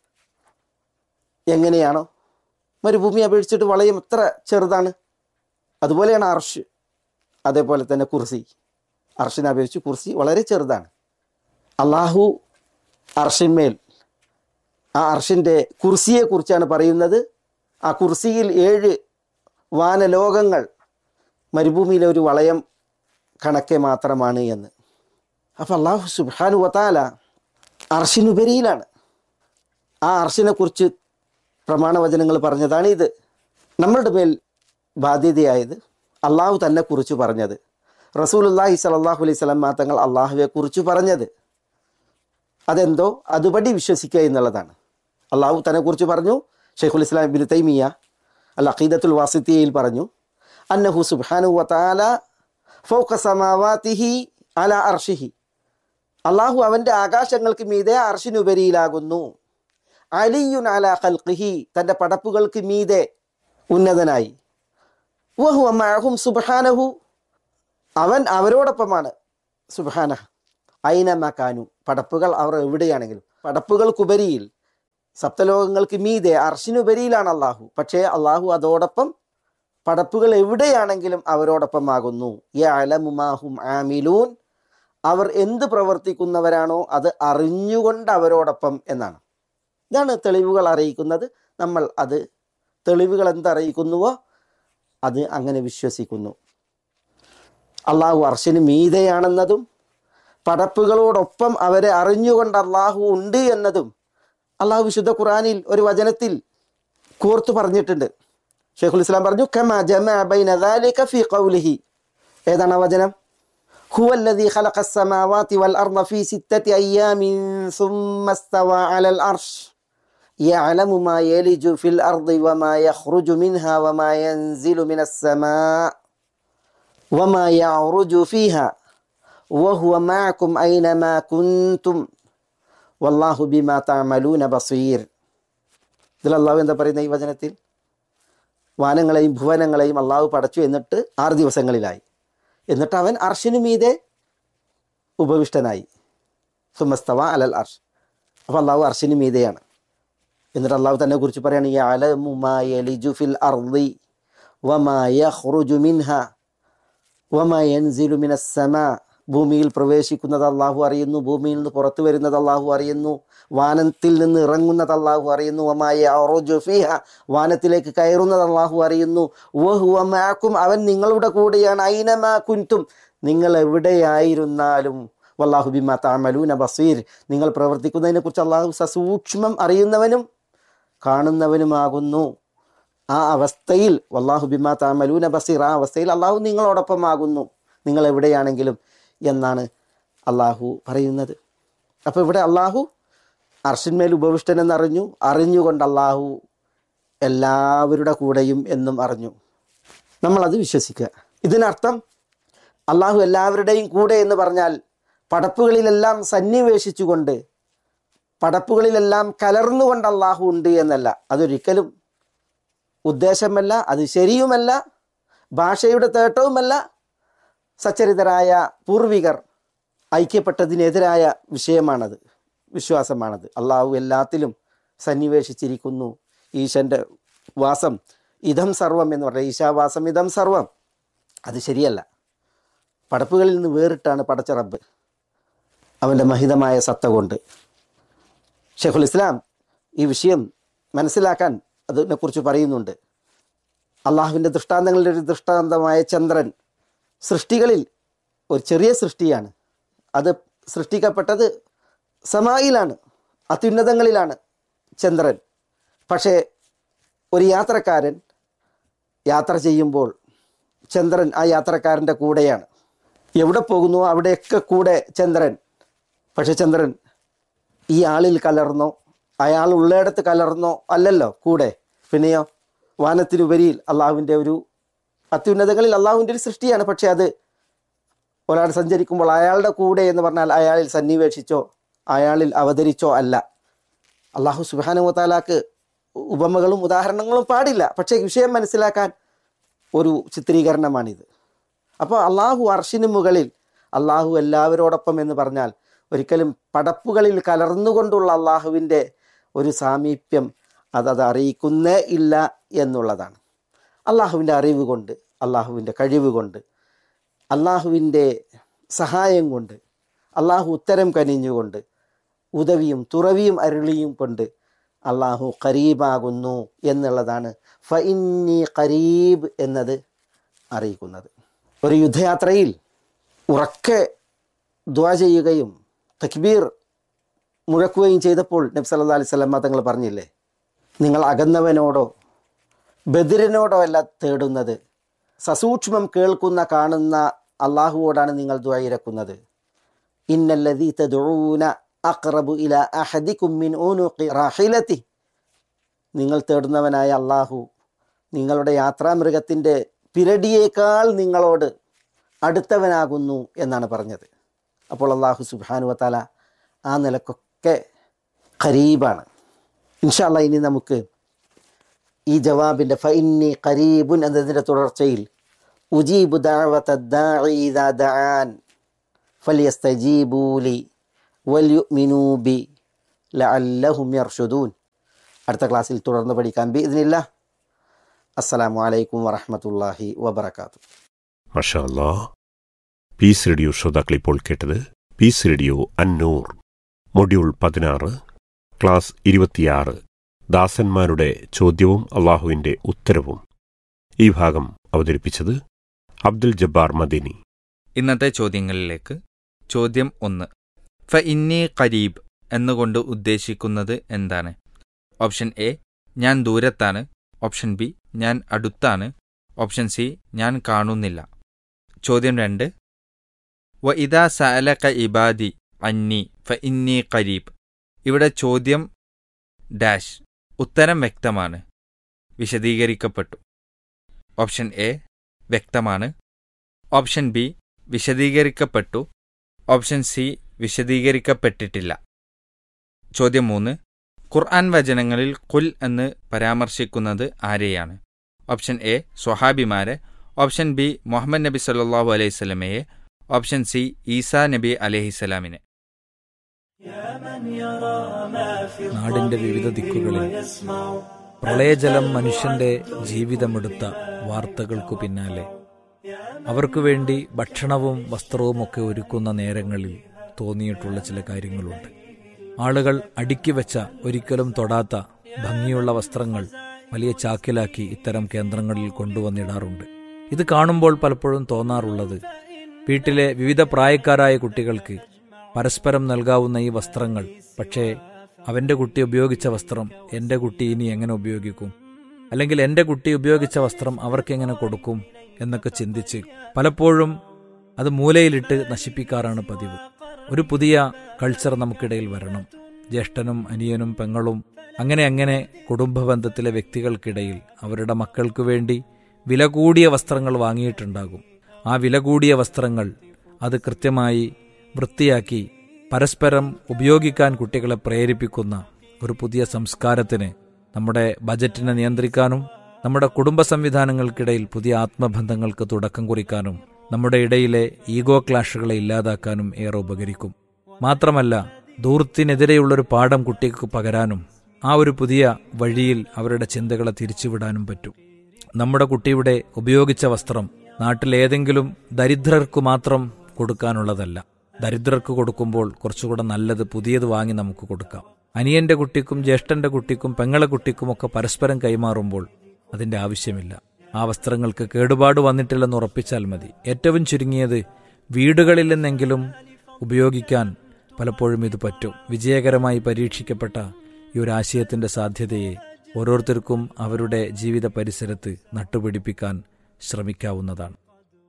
എങ്ങനെയാണോ മരുഭൂമി അപേക്ഷിച്ചിട്ട് വളയം എത്ര ചെറുതാണ് അതുപോലെയാണ് അർഷ് അതേപോലെ തന്നെ കുർസി അർഷിനെ അപേക്ഷിച്ച് കുർസി വളരെ ചെറുതാണ് അള്ളാഹു അർഷിന്മേൽ ആ അർഷിൻ്റെ കുർസിയെക്കുറിച്ചാണ് പറയുന്നത് ആ കുർസിയിൽ ഏഴ് വാനലോകങ്ങൾ മരുഭൂമിയിലെ ഒരു വളയം കണക്കെ മാത്രമാണ് എന്ന് അപ്പോൾ അള്ളാഹു സുബാനു വത്താല അർഷിനുപരിയിലാണ് ആ അർഷിനെക്കുറിച്ച് പ്രമാണവചനങ്ങൾ പറഞ്ഞതാണ് ഇത് നമ്മളുടെ മേൽ ബാധ്യതയായത് അള്ളാഹു തന്നെ കുറിച്ച് പറഞ്ഞത് റസൂലുല്ലാഹി സലാഹു അലൈഹി സ്വലം തങ്ങൾ അള്ളാഹുവെ കുറിച്ച് പറഞ്ഞത് അതെന്തോ അതുപടി വിശ്വസിക്കുക എന്നുള്ളതാണ് അള്ളാഹു തന്നെ കുറിച്ച് പറഞ്ഞു ഷെയ്ഖുൽ ഇസ്ലാം ബിൻ തൈമിയ അൽ അഖീദത്തുൽ വാസിത്തിയയിൽ പറഞ്ഞു അന്നഹു സുബ്ഹാനു വതാല ഫൗഖ സമാവാതിഹി അല അർഷിഹി അള്ളാഹു അവൻ്റെ ആകാശങ്ങൾക്ക് മീതെ അർഷിനുപരിയിലാകുന്നു അലിയുൻ അല ഖൽഖിഹി തൻ്റെ പടപ്പുകൾക്ക് മീതെ ഉന്നതനായി വഹു അമ്മാഹും സുബ്ഹാനഹു അവൻ അവരോടൊപ്പമാണ് സുബാന ഐനമക്കാനു പടപ്പുകൾ അവർ എവിടെയാണെങ്കിലും പടപ്പുകൾക്കുപരിയിൽ സപ്തലോകങ്ങൾക്ക് മീതെ അർഷിനുപരിയിലാണ് അള്ളാഹു പക്ഷേ അള്ളാഹു അതോടൊപ്പം പടപ്പുകൾ എവിടെയാണെങ്കിലും അവരോടൊപ്പം ആകുന്നു യഅലമുമാഹും ആമിലൂൻ അവർ എന്ത് പ്രവർത്തിക്കുന്നവരാണോ അത് അറിഞ്ഞുകൊണ്ട് അവരോടൊപ്പം എന്നാണ് ഇതാണ് തെളിവുകൾ അറിയിക്കുന്നത് നമ്മൾ അത് തെളിവുകൾ എന്തറിയിക്കുന്നുവോ അത് അങ്ങനെ വിശ്വസിക്കുന്നു അള്ളാഹു അർഷിന് മീതെയാണെന്നതും പടപ്പുകളോടൊപ്പം അവരെ അറിഞ്ഞുകൊണ്ട് അള്ളാഹു ഉണ്ട് എന്നതും അള്ളാഹു വിശുദ്ധ ഖുറാനിൽ ഒരു വചനത്തിൽ കോർത്തു പറഞ്ഞിട്ടുണ്ട് ഷെയ്ഖുൽ ഇസ്ലാം പറഞ്ഞു കമാ ജമഅ ബൈന ദാലിക ഫീ ഖൗലിഹി ഏതാണ് ആ വചനം هو الذي خلق السماوات والأرض في ستة أيام ثم استوى على العرش يعلم ما يلج في الأرض وما يخرج منها وما ينزل من السماء وما يعرج فيها وهو معكم أينما كنتم والله بما تعملون بصير ഇതിൽ അള്ളാഹു എന്താ പറയുന്ന ഈ വചനത്തിൽ വാനങ്ങളെയും ഭുവനങ്ങളെയും അള്ളാഹു പടച്ചു എന്നിട്ട് ആറ് ദിവസങ്ങളിലായി എന്നിട്ട് അവൻ അർഷിനു മീതെ ഉപവിഷ്ടനായി സുമസ്തവ അലൽ അർഷ് അപ്പോൾ അള്ളാഹു അർഷിനു മീതെയാണ് എന്നിട്ട് അള്ളാഹു തന്നെ കുറിച്ച് പറയാണ് യഅലമു മാ യലിജു ഫിൽ അർളി വമാ യഖ്റുജു മിൻഹ വമാ യൻസിലു മിനസ് സമാ ഭൂമിയിൽ പ്രവേശിക്കുന്നത് അള്ളാഹു അറിയുന്നു ഭൂമിയിൽ നിന്ന് പുറത്തു വരുന്നത് അള്ളാഹു അറിയുന്നു വാനത്തിൽ നിന്ന് ഇറങ്ങുന്നത് അള്ളാഹു അറിയുന്നു വമായ അറോജു ഫീഹ വാനത്തിലേക്ക് കയറുന്നത് അള്ളാഹു അറിയുന്നു വഹുവ മാക്കും അവൻ നിങ്ങളുടെ കൂടെയാണ് ഐനമാ കുൻതും നിങ്ങൾ എവിടെയായിരുന്നാലും വല്ലാഹു ബിമാ താമലൂന ബസീർ നിങ്ങൾ പ്രവർത്തിക്കുന്നതിനെ കുറിച്ച് അള്ളാഹു സസൂക്ഷ്മം അറിയുന്നവനും കാണുന്നവനുമാകുന്നു ആ അവസ്ഥയിൽ വല്ലാഹു ബിമാ താമലൂന ബസീർ ആ അവസ്ഥയിൽ അള്ളാഹു നിങ്ങളോടൊപ്പമാകുന്നു നിങ്ങൾ എവിടെയാണെങ്കിലും എന്നാണ് അള്ളാഹു പറയുന്നത് അപ്പോൾ ഇവിടെ അള്ളാഹു അർഷിന്മേൽ ഉപവിഷ്ടനെന്ന് അറിഞ്ഞു അറിഞ്ഞുകൊണ്ട് അള്ളാഹു എല്ലാവരുടെ കൂടെയും എന്നും അറിഞ്ഞു നമ്മളത് വിശ്വസിക്കുക ഇതിനർത്ഥം അള്ളാഹു എല്ലാവരുടെയും കൂടെ എന്ന് പറഞ്ഞാൽ പടപ്പുകളിലെല്ലാം സന്നിവേശിച്ചുകൊണ്ട് പടപ്പുകളിലെല്ലാം കലർന്നുകൊണ്ട് അള്ളാഹു ഉണ്ട് എന്നല്ല അതൊരിക്കലും ഉദ്ദേശമല്ല അത് ശരിയുമല്ല ഭാഷയുടെ തേട്ടവുമല്ല സച്ചരിതരായ പൂർവികർ ഐക്യപ്പെട്ടതിനെതിരായ വിഷയമാണത് വിശ്വാസമാണത് അള്ളാഹു എല്ലാത്തിലും സന്നിവേശിച്ചിരിക്കുന്നു ഈശൻ്റെ വാസം ഇതം സർവം എന്ന് പറഞ്ഞാൽ ഈശാവാസം ഇതം സർവം അത് ശരിയല്ല പടപ്പുകളിൽ നിന്ന് വേറിട്ടാണ് പടച്ച റബ്ബ് അവൻ്റെ മഹിതമായ സത്ത കൊണ്ട് ഷെഖുൽ ഇസ്ലാം ഈ വിഷയം മനസ്സിലാക്കാൻ അതിനെക്കുറിച്ച് പറയുന്നുണ്ട് അള്ളാഹുവിൻ്റെ ദൃഷ്ടാന്തങ്ങളുടെ ഒരു ദൃഷ്ടാന്തമായ ചന്ദ്രൻ സൃഷ്ടികളിൽ ഒരു ചെറിയ സൃഷ്ടിയാണ് അത് സൃഷ്ടിക്കപ്പെട്ടത് സമായിലാണ് അത്യുന്നതങ്ങളിലാണ് ചന്ദ്രൻ പക്ഷേ ഒരു യാത്രക്കാരൻ യാത്ര ചെയ്യുമ്പോൾ ചന്ദ്രൻ ആ യാത്രക്കാരൻ്റെ കൂടെയാണ് എവിടെ പോകുന്നു അവിടെയൊക്കെ കൂടെ ചന്ദ്രൻ പക്ഷെ ചന്ദ്രൻ ഈ ആളിൽ കലർന്നോ അയാൾ ഉള്ളയിടത്ത് കലർന്നോ അല്ലല്ലോ കൂടെ പിന്നെയോ വാനത്തിനുപരിയിൽ അള്ളാഹുവിൻ്റെ ഒരു അത്യുന്നതങ്ങളിൽ അള്ളാഹുവിൻ്റെ ഒരു സൃഷ്ടിയാണ് പക്ഷെ അത് ഒരാൾ സഞ്ചരിക്കുമ്പോൾ അയാളുടെ കൂടെ എന്ന് പറഞ്ഞാൽ അയാളിൽ സന്നിവേശിച്ചോ അയാളിൽ അവതരിച്ചോ അല്ല അള്ളാഹു സുബാനുവത്താലാക്ക് ഉപമകളും ഉദാഹരണങ്ങളും പാടില്ല പക്ഷേ വിഷയം മനസ്സിലാക്കാൻ ഒരു ചിത്രീകരണമാണിത് അപ്പോൾ അള്ളാഹു അർഷിന് മുകളിൽ അള്ളാഹു എല്ലാവരോടൊപ്പം എന്ന് പറഞ്ഞാൽ ഒരിക്കലും പടപ്പുകളിൽ കലർന്നുകൊണ്ടുള്ള അള്ളാഹുവിൻ്റെ ഒരു സാമീപ്യം അതത് അറിയിക്കുന്നേ ഇല്ല എന്നുള്ളതാണ് അള്ളാഹുവിൻ്റെ അറിവ് കൊണ്ട് അള്ളാഹുവിൻ്റെ കഴിവ് കൊണ്ട് അള്ളാഹുവിൻ്റെ സഹായം കൊണ്ട് അള്ളാഹു ഉത്തരം കനിഞ്ഞുകൊണ്ട് ഉദവിയും തുറവിയും അരുളിയും കൊണ്ട് അള്ളാഹു കരീബാകുന്നു എന്നുള്ളതാണ് ഫഇന്നി കരീബ് എന്നത് അറിയിക്കുന്നത് ഒരു യുദ്ധയാത്രയിൽ ഉറക്കെ ദ്വാ ചെയ്യുകയും തക്ബീർ മുഴക്കുകയും ചെയ്തപ്പോൾ നബി സല്ലാ അലൈഹി സ്വലമ തങ്ങൾ പറഞ്ഞില്ലേ നിങ്ങൾ അകന്നവനോടോ ബദിരനോടോ അല്ല തേടുന്നത് സസൂക്ഷ്മം കേൾക്കുന്ന കാണുന്ന അള്ളാഹുവോടാണ് നിങ്ങൾ ദ്വായിരക്കുന്നത് ഇന്നല്ലതീ തദൂന അഖ്റബു ഇല അഹദിക്കും മിൻ ഊനുഖി റാഹിലത്തി നിങ്ങൾ തേടുന്നവനായ അള്ളാഹു നിങ്ങളുടെ യാത്രാമൃഗത്തിൻ്റെ പിരടിയേക്കാൾ നിങ്ങളോട് അടുത്തവനാകുന്നു എന്നാണ് പറഞ്ഞത് അപ്പോൾ അള്ളാഹു സുബാനു വത്താല ആ നിലക്കൊക്കെ ഖരീബാണ് ഇൻഷാല്ല ഇനി നമുക്ക് ഈ ജവാബിൻ്റെ ഫൈന്നി ഖരീബുൻ എന്നതിൻ്റെ തുടർച്ചയിൽ ഉജീബു ദഅവത ദാഇ ഇദാ ദആൻ ഫലിയസ്തജീബൂലി വല്യുമിനൂ ബി ലഅല്ലഹും യർഷുദൂൻ അടുത്ത ക്ലാസ്സിൽ തുടർന്ന് പഠിക്കാൻ ബി ഇതിനില്ല അസ്സലാമു അലൈക്കും വറഹ്മത്തുള്ളാഹി വബറകാതുഹു മഷാ അല്ലാ പീസ് റേഡിയോ ശ്രോതാക്കൾ ഇപ്പോൾ കേട്ടത് പീസ് റേഡിയോ അന്നൂർ മൊഡ്യൂൾ പതിനാറ് ക്ലാസ് ഇരുപത്തിയാറ് ദാസന്മാരുടെ ചോദ്യവും അള്ളാഹുവിന്റെ ഉത്തരവും ഈ ഭാഗം അവതരിപ്പിച്ചത് അബ്ദുൽ ജബ്ബാർ മദീനി ഇന്നത്തെ ചോദ്യങ്ങളിലേക്ക് ചോദ്യം ഒന്ന് ഫ ഇന്നി ഖരീബ് എന്നുകൊണ്ട് ഉദ്ദേശിക്കുന്നത് എന്താണ് ഓപ്ഷൻ എ ഞാൻ ദൂരത്താണ് ഓപ്ഷൻ ബി ഞാൻ അടുത്താണ് ഓപ്ഷൻ സി ഞാൻ കാണുന്നില്ല ചോദ്യം രണ്ട് വ ഇദാ സഅലക ഇബാദി അന്നി ഫ ഇന്നി ഖരീബ് ഇവിടെ ചോദ്യം ഡാഷ് ഉത്തരം വ്യക്തമാണ് വിശദീകരിക്കപ്പെട്ടു ഓപ്ഷൻ എ വ്യക്തമാണ് ഓപ്ഷൻ ബി വിശദീകരിക്കപ്പെട്ടു ഓപ്ഷൻ സി വിശദീകരിക്കപ്പെട്ടിട്ടില്ല ചോദ്യം മൂന്ന് ഖുർആൻ വചനങ്ങളിൽ കുൽ എന്ന് പരാമർശിക്കുന്നത് ആരെയാണ് ഓപ്ഷൻ എ സ്വഹാബിമാരെ ഓപ്ഷൻ ബി മുഹമ്മദ് നബി സല്ലാഹു അലൈഹി സ്വലമയെ ഓപ്ഷൻ സി ഈസാ നബി അലഹിസ്സലാമിനെ നാടിന്റെ വിവിധ ദിക്കുകളിൽ പ്രളയജലം മനുഷ്യന്റെ ജീവിതമെടുത്ത വാർത്തകൾക്കു പിന്നാലെ അവർക്കു വേണ്ടി ഭക്ഷണവും വസ്ത്രവുമൊക്കെ ഒരുക്കുന്ന നേരങ്ങളിൽ തോന്നിയിട്ടുള്ള ചില കാര്യങ്ങളുണ്ട് ആളുകൾ അടുക്കി വെച്ച ഒരിക്കലും തൊടാത്ത ഭംഗിയുള്ള വസ്ത്രങ്ങൾ വലിയ ചാക്കിലാക്കി ഇത്തരം കേന്ദ്രങ്ങളിൽ കൊണ്ടുവന്നിടാറുണ്ട് ഇത് കാണുമ്പോൾ പലപ്പോഴും തോന്നാറുള്ളത് വീട്ടിലെ വിവിധ പ്രായക്കാരായ കുട്ടികൾക്ക് പരസ്പരം നൽകാവുന്ന ഈ വസ്ത്രങ്ങൾ പക്ഷേ അവന്റെ കുട്ടി ഉപയോഗിച്ച വസ്ത്രം എന്റെ കുട്ടി ഇനി എങ്ങനെ ഉപയോഗിക്കും അല്ലെങ്കിൽ എന്റെ കുട്ടി ഉപയോഗിച്ച വസ്ത്രം അവർക്ക് എങ്ങനെ കൊടുക്കും എന്നൊക്കെ ചിന്തിച്ച് പലപ്പോഴും അത് മൂലയിലിട്ട് നശിപ്പിക്കാറാണ് പതിവ് ഒരു പുതിയ കൾച്ചർ നമുക്കിടയിൽ വരണം ജ്യേഷ്ഠനും അനിയനും പെങ്ങളും അങ്ങനെ അങ്ങനെ കുടുംബ ബന്ധത്തിലെ വ്യക്തികൾക്കിടയിൽ അവരുടെ മക്കൾക്ക് വേണ്ടി വില കൂടിയ വസ്ത്രങ്ങൾ വാങ്ങിയിട്ടുണ്ടാകും ആ വില കൂടിയ വസ്ത്രങ്ങൾ അത് കൃത്യമായി വൃത്തിയാക്കി പരസ്പരം ഉപയോഗിക്കാൻ കുട്ടികളെ പ്രേരിപ്പിക്കുന്ന ഒരു പുതിയ സംസ്കാരത്തിന് നമ്മുടെ ബജറ്റിനെ നിയന്ത്രിക്കാനും നമ്മുടെ കുടുംബ സംവിധാനങ്ങൾക്കിടയിൽ പുതിയ ആത്മബന്ധങ്ങൾക്ക് തുടക്കം കുറിക്കാനും നമ്മുടെ ഇടയിലെ ഈഗോ ക്ലാഷുകളെ ഇല്ലാതാക്കാനും ഏറെ ഉപകരിക്കും മാത്രമല്ല ദൂർത്തിനെതിരെയുള്ളൊരു പാഠം കുട്ടിക്ക് പകരാനും ആ ഒരു പുതിയ വഴിയിൽ അവരുടെ ചിന്തകളെ തിരിച്ചുവിടാനും പറ്റും നമ്മുടെ കുട്ടിയുടെ ഉപയോഗിച്ച വസ്ത്രം നാട്ടിലേതെങ്കിലും ദരിദ്രർക്ക് മാത്രം കൊടുക്കാനുള്ളതല്ല ദരിദ്രർക്ക് കൊടുക്കുമ്പോൾ കുറച്ചുകൂടെ നല്ലത് പുതിയത് വാങ്ങി നമുക്ക് കൊടുക്കാം അനിയന്റെ കുട്ടിക്കും ജ്യേഷ്ഠന്റെ കുട്ടിക്കും പെങ്ങളെ കുട്ടിക്കുമൊക്കെ പരസ്പരം കൈമാറുമ്പോൾ അതിന്റെ ആവശ്യമില്ല ആ വസ്ത്രങ്ങൾക്ക് കേടുപാട് വന്നിട്ടില്ലെന്ന് ഉറപ്പിച്ചാൽ മതി ഏറ്റവും ചുരുങ്ങിയത് വീടുകളിൽ നിന്നെങ്കിലും ഉപയോഗിക്കാൻ പലപ്പോഴും ഇത് പറ്റും വിജയകരമായി പരീക്ഷിക്കപ്പെട്ട ഈ ഒരു ആശയത്തിന്റെ സാധ്യതയെ ഓരോരുത്തർക്കും അവരുടെ ജീവിത പരിസരത്ത് നട്ടുപിടിപ്പിക്കാൻ ശ്രമിക്കാവുന്നതാണ്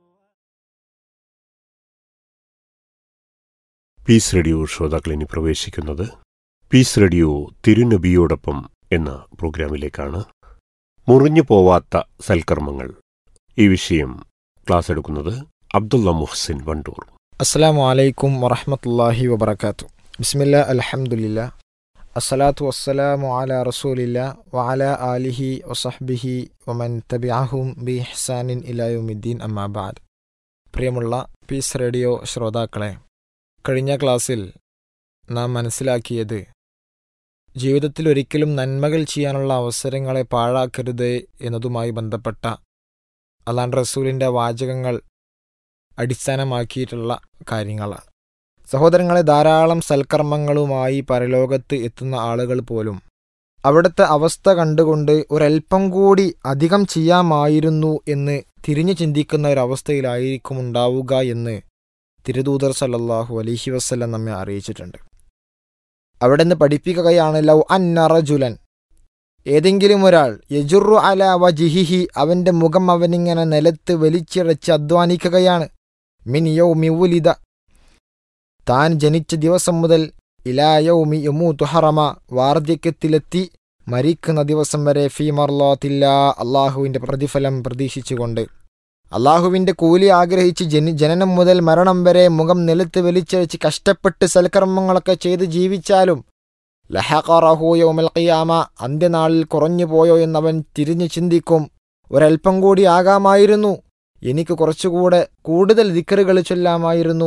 പീസ് റേഡിയോ ശ്രോതാക്കൾ ഇനി പ്രവേശിക്കുന്നത് പീസ് റേഡിയോ തിരുനബിയോടൊപ്പം എന്ന പ്രോഗ്രാമിലേക്കാണ് മുറിഞ്ഞു പോവാത്ത സൽക്കർമ്മങ്ങൾ ഈ വിഷയം ക്ലാസ് എടുക്കുന്നത് അബ്ദുള്ള മുഹ്സിൻ വണ്ടൂർ അസ്സലാമു അലൈക്കും വറഹമത്തല്ലാഹി വബർക്കാത്തു ബിസ്മില്ല അൽഹംദുലില്ല അസ്സലാത്തു വസ്സലാമു അല റസൂലില്ല വഅല ആലിഹി വസഹ്ബിഹി വമൻ തബിഅഹും ബി ഇഹ്സാനിൻ ഇലായുമിദ്ദീൻ അമ്മാബാദ് പ്രിയമുള്ള പീസ് റേഡിയോ ശ്രോതാക്കളെ കഴിഞ്ഞ ക്ലാസ്സിൽ നാം മനസ്സിലാക്കിയത് ജീവിതത്തിൽ ഒരിക്കലും നന്മകൾ ചെയ്യാനുള്ള അവസരങ്ങളെ പാഴാക്കരുത് എന്നതുമായി ബന്ധപ്പെട്ട അലാൻ റസൂലിൻ്റെ വാചകങ്ങൾ അടിസ്ഥാനമാക്കിയിട്ടുള്ള കാര്യങ്ങളാണ് സഹോദരങ്ങളെ ധാരാളം സൽക്കർമ്മങ്ങളുമായി പരലോകത്ത് എത്തുന്ന ആളുകൾ പോലും അവിടുത്തെ അവസ്ഥ കണ്ടുകൊണ്ട് ഒരൽപ്പം കൂടി അധികം ചെയ്യാമായിരുന്നു എന്ന് തിരിഞ്ഞു ചിന്തിക്കുന്ന ഒരവസ്ഥയിലായിരിക്കും ഉണ്ടാവുക എന്ന് തിരുദൂതർ സല്ലല്ലാഹു അലൈഹി വസ്ല്ലം നമ്മെ അറിയിച്ചിട്ടുണ്ട് അവിടെ നിന്ന് പഠിപ്പിക്കുകയാണ് ലൗ അന്നറജുലൻ ഏതെങ്കിലും ഒരാൾ യജുറു അല വജിഹിഹി അവന്റെ മുഖം അവനിങ്ങനെ നിലത്ത് വലിച്ചിഴച്ച് അധ്വാനിക്കുകയാണ് മിൻ യൗമി ഉലിദ താൻ ജനിച്ച ദിവസം മുതൽ ഇലാ യൗമി യമൂ തുഹറമ വാർദ്ധക്യത്തിലെത്തി മരിക്കുന്ന ദിവസം വരെ ഫീമർലോത്തില്ല അള്ളാഹുവിന്റെ പ്രതിഫലം പ്രതീക്ഷിച്ചുകൊണ്ട് അള്ളാഹുവിന്റെ കൂലി ആഗ്രഹിച്ച് ജനി ജനനം മുതൽ മരണം വരെ മുഖം നിലത്ത് വലിച്ചഴിച്ച് കഷ്ടപ്പെട്ട് സൽക്കർമ്മങ്ങളൊക്കെ ചെയ്ത് ജീവിച്ചാലും ലഹഖറഹു യൗമൽ ഖിയാമ അന്ത്യനാളിൽ കുറഞ്ഞു പോയോ എന്നവൻ തിരിഞ്ഞു ചിന്തിക്കും ഒരൽപ്പം കൂടി ആകാമായിരുന്നു എനിക്ക് കുറച്ചുകൂടെ കൂടുതൽ ദിക്കറുകൾ ചൊല്ലാമായിരുന്നു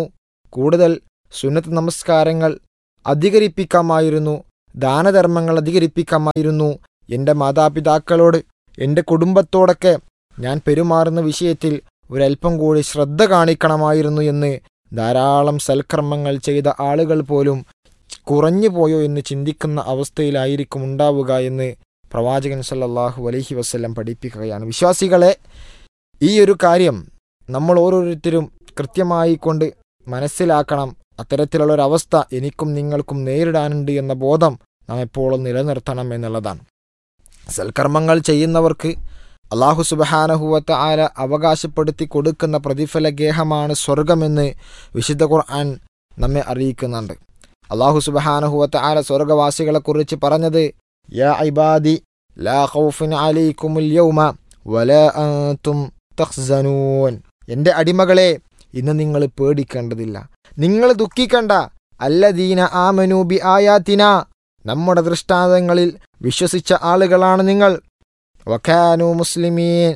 കൂടുതൽ സുന്നത്ത് നമസ്കാരങ്ങൾ അധികരിപ്പിക്കാമായിരുന്നു ദാനധർമ്മങ്ങൾ അധികരിപ്പിക്കാമായിരുന്നു എൻ്റെ മാതാപിതാക്കളോട് എൻ്റെ കുടുംബത്തോടൊക്കെ ഞാൻ പെരുമാറുന്ന വിഷയത്തിൽ ഒരല്പം കൂടി ശ്രദ്ധ കാണിക്കണമായിരുന്നു എന്ന് ധാരാളം സൽക്കർമ്മങ്ങൾ ചെയ്ത ആളുകൾ പോലും കുറഞ്ഞു പോയോ എന്ന് ചിന്തിക്കുന്ന അവസ്ഥയിലായിരിക്കും ഉണ്ടാവുക എന്ന് പ്രവാചകൻ സല്ലല്ലാഹു അലൈഹി വസ്ല്ലം പഠിപ്പിക്കുകയാണ് വിശ്വാസികളെ ഈ ഒരു കാര്യം നമ്മൾ ഓരോരുത്തരും കൃത്യമായി കൊണ്ട് മനസ്സിലാക്കണം അത്തരത്തിലുള്ള ഒരു അവസ്ഥ എനിക്കും നിങ്ങൾക്കും നേരിടാനുണ്ട് എന്ന ബോധം നാം എപ്പോഴും നിലനിർത്തണം എന്നുള്ളതാണ് സൽക്കർമ്മങ്ങൾ ചെയ്യുന്നവർക്ക് അള്ളാഹു സുബഹാനഹുവത്ത ആല അവകാശപ്പെടുത്തി കൊടുക്കുന്ന പ്രതിഫല ഗേഹമാണ് സ്വർഗമെന്ന് വിശുദ്ധ ഖുർആൻ നമ്മെ അറിയിക്കുന്നുണ്ട് അള്ളാഹു സുബഹാനഹുവത്ത ആല സ്വർഗവാസികളെക്കുറിച്ച് പറഞ്ഞത് യാ ഇബാദി ലാ ഖൗഫുൻ അലൈക്കുമുൽ യൗമ വലാ അൻതും തഖ്സനൂൻ എൻ്റെ അടിമകളെ ഇന്ന് നിങ്ങൾ പേടിക്കേണ്ടതില്ല നിങ്ങൾ ദുഃഖിക്കണ്ട അല്ലദീന ആമനൂബി ആയാത്തിന നമ്മുടെ ദൃഷ്ടാന്തങ്ങളിൽ വിശ്വസിച്ച ആളുകളാണ് നിങ്ങൾ വഖാനു മുസ്ലിമീൻ